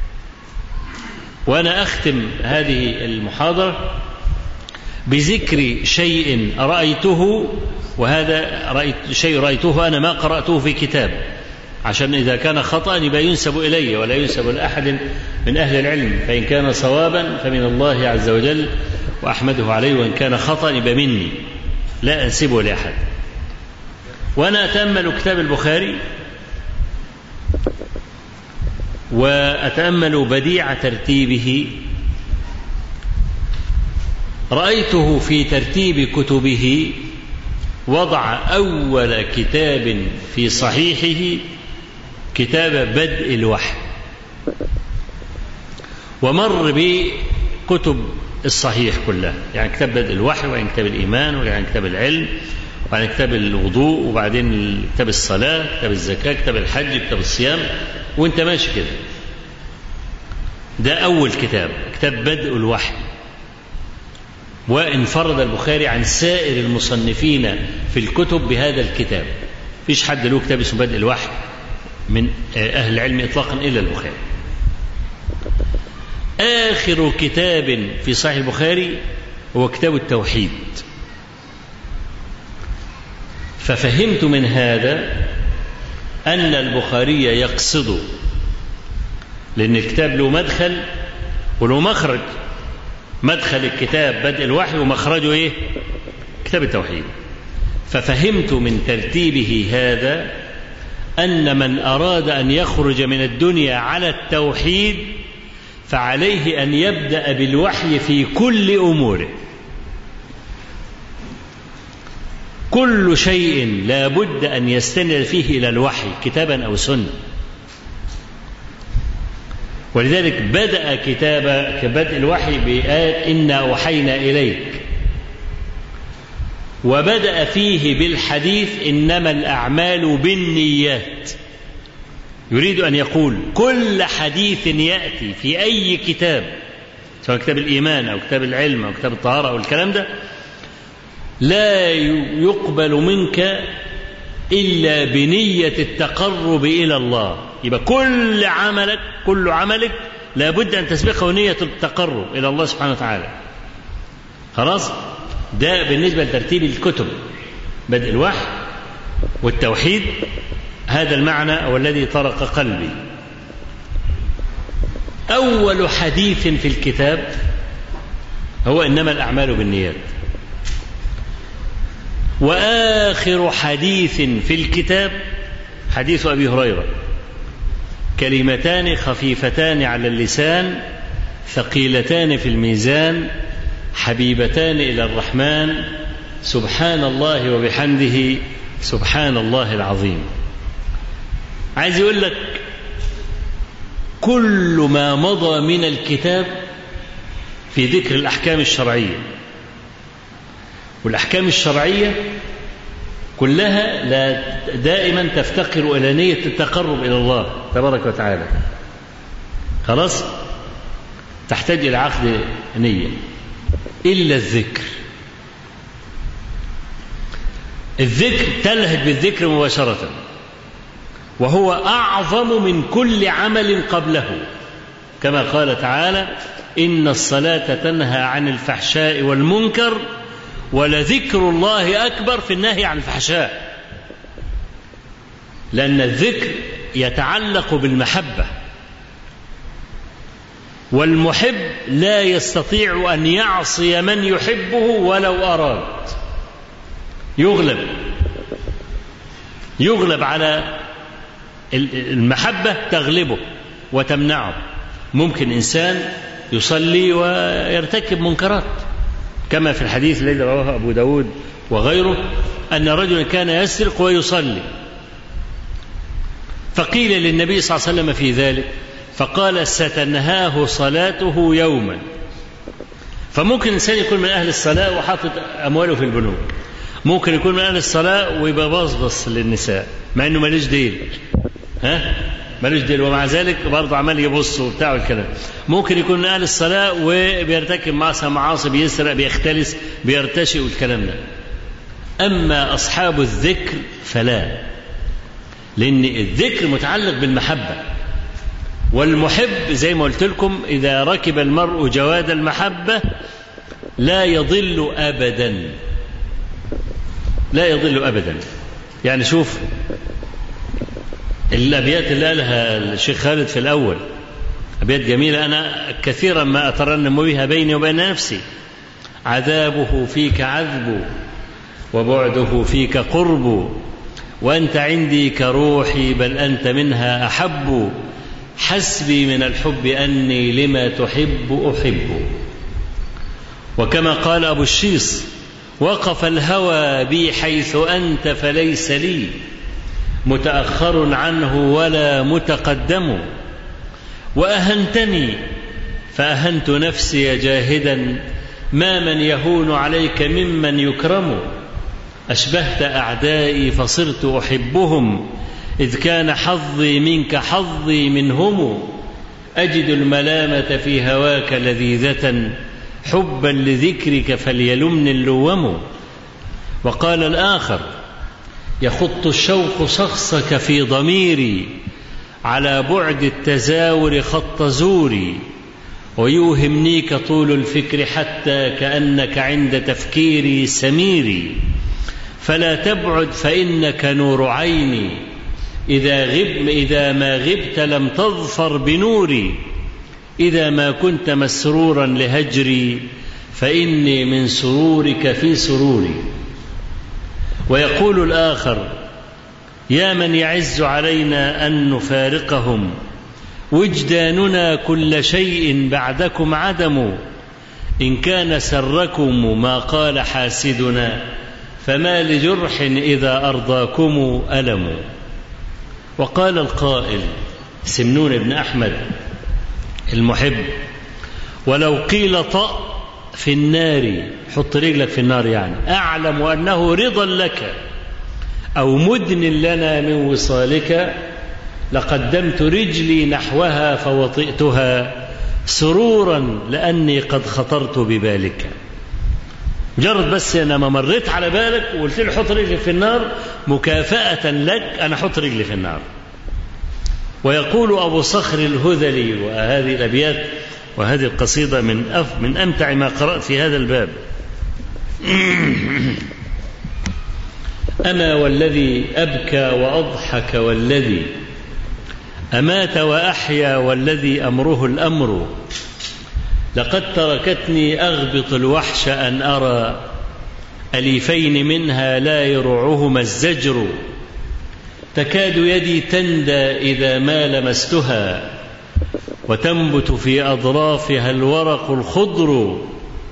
وانا اختم هذه المحاضره بذكر شيء رأيته وهذا رأيت شيء رأيته أنا ما قرأته في كتاب عشان إذا كان خطأ يبقى ينسب إلي ولا ينسب لأحد من أهل العلم فإن كان صوابا فمن الله عز وجل وأحمده عليه وإن كان خطأ يبقى مني لا أنسبه لأحد وأنا أتأمل كتاب البخاري وأتأمل بديع ترتيبه رأيته في ترتيب كتبه وضع أول كتاب في صحيحه كتاب بدء الوحي ومر بكتب الصحيح كلها يعني كتاب بدء الوحي وبعدين كتاب الإيمان وبعدين كتاب العلم وبعدين كتاب الوضوء وبعدين كتاب الصلاة كتاب الزكاة كتاب الحج كتاب الصيام وانت ماشي كده ده أول كتاب كتاب بدء الوحي وانفرد البخاري عن سائر المصنفين في الكتب بهذا الكتاب فيش حد له كتاب اسمه بدء الوحي من أهل العلم إطلاقا إلا البخاري آخر كتاب في صحيح البخاري هو كتاب التوحيد ففهمت من هذا أن البخاري يقصد لأن الكتاب له مدخل وله مخرج مدخل الكتاب بدء الوحي ومخرجه إيه كتاب التوحيد ففهمت من ترتيبه هذا أن من أراد أن يخرج من الدنيا على التوحيد فعليه أن يبدأ بالوحي في كل أموره كل شيء لا بد أن يستند فيه إلى الوحي كتابا أو سنة ولذلك بدأ كتاب كبدء الوحي بآية إنا أوحينا إليك وبدأ فيه بالحديث إنما الأعمال بالنيات يريد أن يقول كل حديث يأتي في أي كتاب سواء كتاب الإيمان أو كتاب العلم أو كتاب الطهارة أو الكلام ده لا يقبل منك إلا بنية التقرب إلى الله يبقى كل عملك كل عملك لابد أن تسبقه نية التقرب إلى الله سبحانه وتعالى خلاص ده بالنسبة لترتيب الكتب بدء الوحي والتوحيد هذا المعنى هو الذي طرق قلبي أول حديث في الكتاب هو إنما الأعمال بالنيات وآخر حديث في الكتاب حديث أبي هريرة كلمتان خفيفتان على اللسان ثقيلتان في الميزان حبيبتان إلى الرحمن سبحان الله وبحمده سبحان الله العظيم عايز يقول لك كل ما مضى من الكتاب في ذكر الأحكام الشرعية والأحكام الشرعية كلها لا دائما تفتقر إلى نية التقرب إلى الله تبارك وتعالى خلاص تحتاج إلى عقد نية إلا الذكر الذكر تلهج بالذكر مباشرة وهو أعظم من كل عمل قبله كما قال تعالى إن الصلاة تنهى عن الفحشاء والمنكر ولذكر الله أكبر في النهي عن الفحشاء لأن الذكر يتعلق بالمحبة والمحب لا يستطيع أن يعصي من يحبه ولو أراد يغلب يغلب على المحبة تغلبه وتمنعه ممكن إنسان يصلي ويرتكب منكرات كما في الحديث الذي رواه أبو داود وغيره أن رجلا كان يسرق ويصلي فقيل للنبي صلى الله عليه وسلم في ذلك فقال ستنهاه صلاته يوما فممكن الإنسان يكون من أهل الصلاة وحاطط أمواله في البنوك ممكن يكون من أهل الصلاة ويبقى باصبص للنساء مع إنه ماليش ديل ها مالوش ديل ومع ذلك برضه عمال يبص وبتاع والكلام ممكن يكون من اهل الصلاه وبيرتكب معصيه معاصي بيسرق بيختلس بيرتشي والكلام ده اما اصحاب الذكر فلا لان الذكر متعلق بالمحبه والمحب زي ما قلت لكم اذا ركب المرء جواد المحبه لا يضل ابدا لا يضل ابدا يعني شوف الابيات اللي قالها الشيخ خالد في الاول ابيات جميله انا كثيرا ما اترنم بها بيني وبين نفسي عذابه فيك عذب وبعده فيك قرب وانت عندي كروحي بل انت منها احب حسبي من الحب اني لما تحب احب وكما قال ابو الشيص وقف الهوى بي حيث انت فليس لي متاخر عنه ولا متقدم واهنتني فاهنت نفسي جاهدا ما من يهون عليك ممن يكرم اشبهت اعدائي فصرت احبهم اذ كان حظي منك حظي منهم اجد الملامه في هواك لذيذه حبا لذكرك فليلمني اللوم وقال الاخر يخط الشوق شخصك في ضميري على بعد التزاور خط زوري ويوهمنيك طول الفكر حتى كانك عند تفكيري سميري فلا تبعد فانك نور عيني إذا غب إذا ما غبت لم تظفر بنوري إذا ما كنت مسرورا لهجري فإني من سرورك في سروري ويقول الآخر يا من يعز علينا أن نفارقهم وجداننا كل شيء بعدكم عدم إن كان سركم ما قال حاسدنا فما لجرح إذا أرضاكم ألم وقال القائل سمنون بن أحمد المحب ولو قيل طأ في النار حط رجلك في النار يعني أعلم أنه رضا لك أو مدن لنا من وصالك لقدمت رجلي نحوها فوطئتها سرورا لأني قد خطرت ببالك مجرد بس أنا ما مريت على بالك وقلت لي حط رجلي في النار مكافأة لك أنا حط رجلي في النار ويقول أبو صخر الهذلي وهذه الأبيات وهذه القصيدة من أف من أمتع ما قرأت في هذا الباب أما والذي أبكى وأضحك والذي أمات وأحيا والذي أمره الأمر لقد تركتني أغبط الوحش أن أرى أليفين منها لا يرعهما الزجر تكاد يدي تندى إذا ما لمستها وتنبت في أضرافها الورق الخضر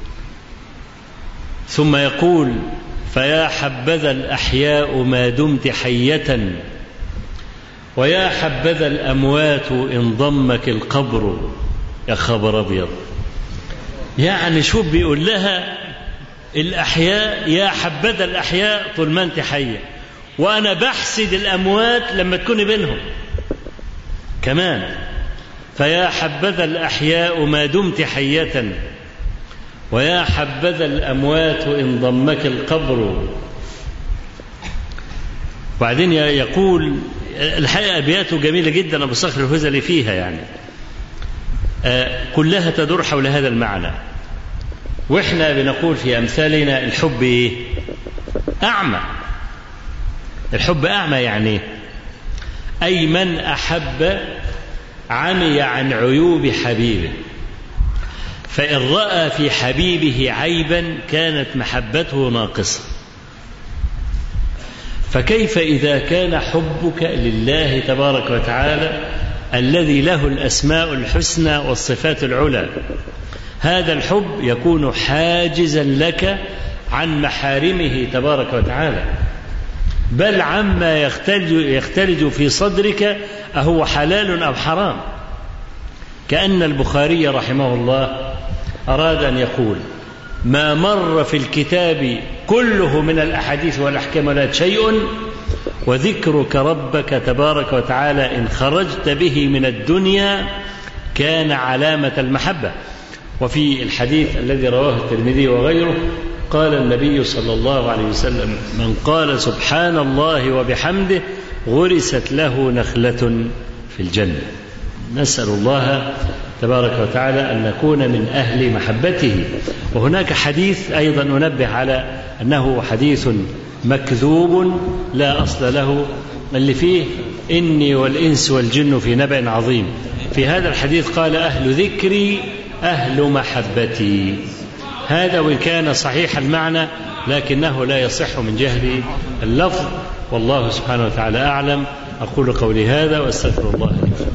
ثم يقول فيا حبذا الأحياء ما دمت حية ويا حبذا الأموات إن ضمك القبر يا خبر أبيض يعني شوف بيقول لها الأحياء يا حبذا الأحياء طول ما أنت حية وأنا بحسد الأموات لما تكوني بينهم كمان فيا حبذا الأحياء ما دمت حية ويا حبذا الأموات إن ضمك القبر وبعدين يقول الحقيقة أبياته جميلة جدا أبو صخر الهزلي فيها يعني آه كلها تدور حول هذا المعنى وإحنا بنقول في أمثالنا الحب إيه؟ أعمى الحب أعمى يعني أي من أحب عمي عن عيوب حبيبه فإن رأى في حبيبه عيبا كانت محبته ناقصة فكيف إذا كان حبك لله تبارك وتعالى الذي له الأسماء الحسنى والصفات العلى هذا الحب يكون حاجزا لك عن محارمه تبارك وتعالى بل عما يختلج, يختلج في صدرك أهو حلال أو حرام كأن البخاري رحمه الله أراد أن يقول ما مر في الكتاب كله من الأحاديث والأحكام ولا شيء وذكرك ربك تبارك وتعالى إن خرجت به من الدنيا كان علامة المحبة وفي الحديث الذي رواه الترمذي وغيره قال النبي صلى الله عليه وسلم من قال سبحان الله وبحمده غرست له نخلة في الجنة نسأل الله تبارك وتعالى أن نكون من أهل محبته وهناك حديث أيضا ننبه على أنه حديث مكذوب لا أصل له اللي فيه إني والإنس والجن في نبأ عظيم في هذا الحديث قال أهل ذكري أهل محبتي هذا وإن كان صحيح المعنى لكنه لا يصح من جهل اللفظ والله سبحانه وتعالى أعلم أقول قولي هذا وأستغفر الله لي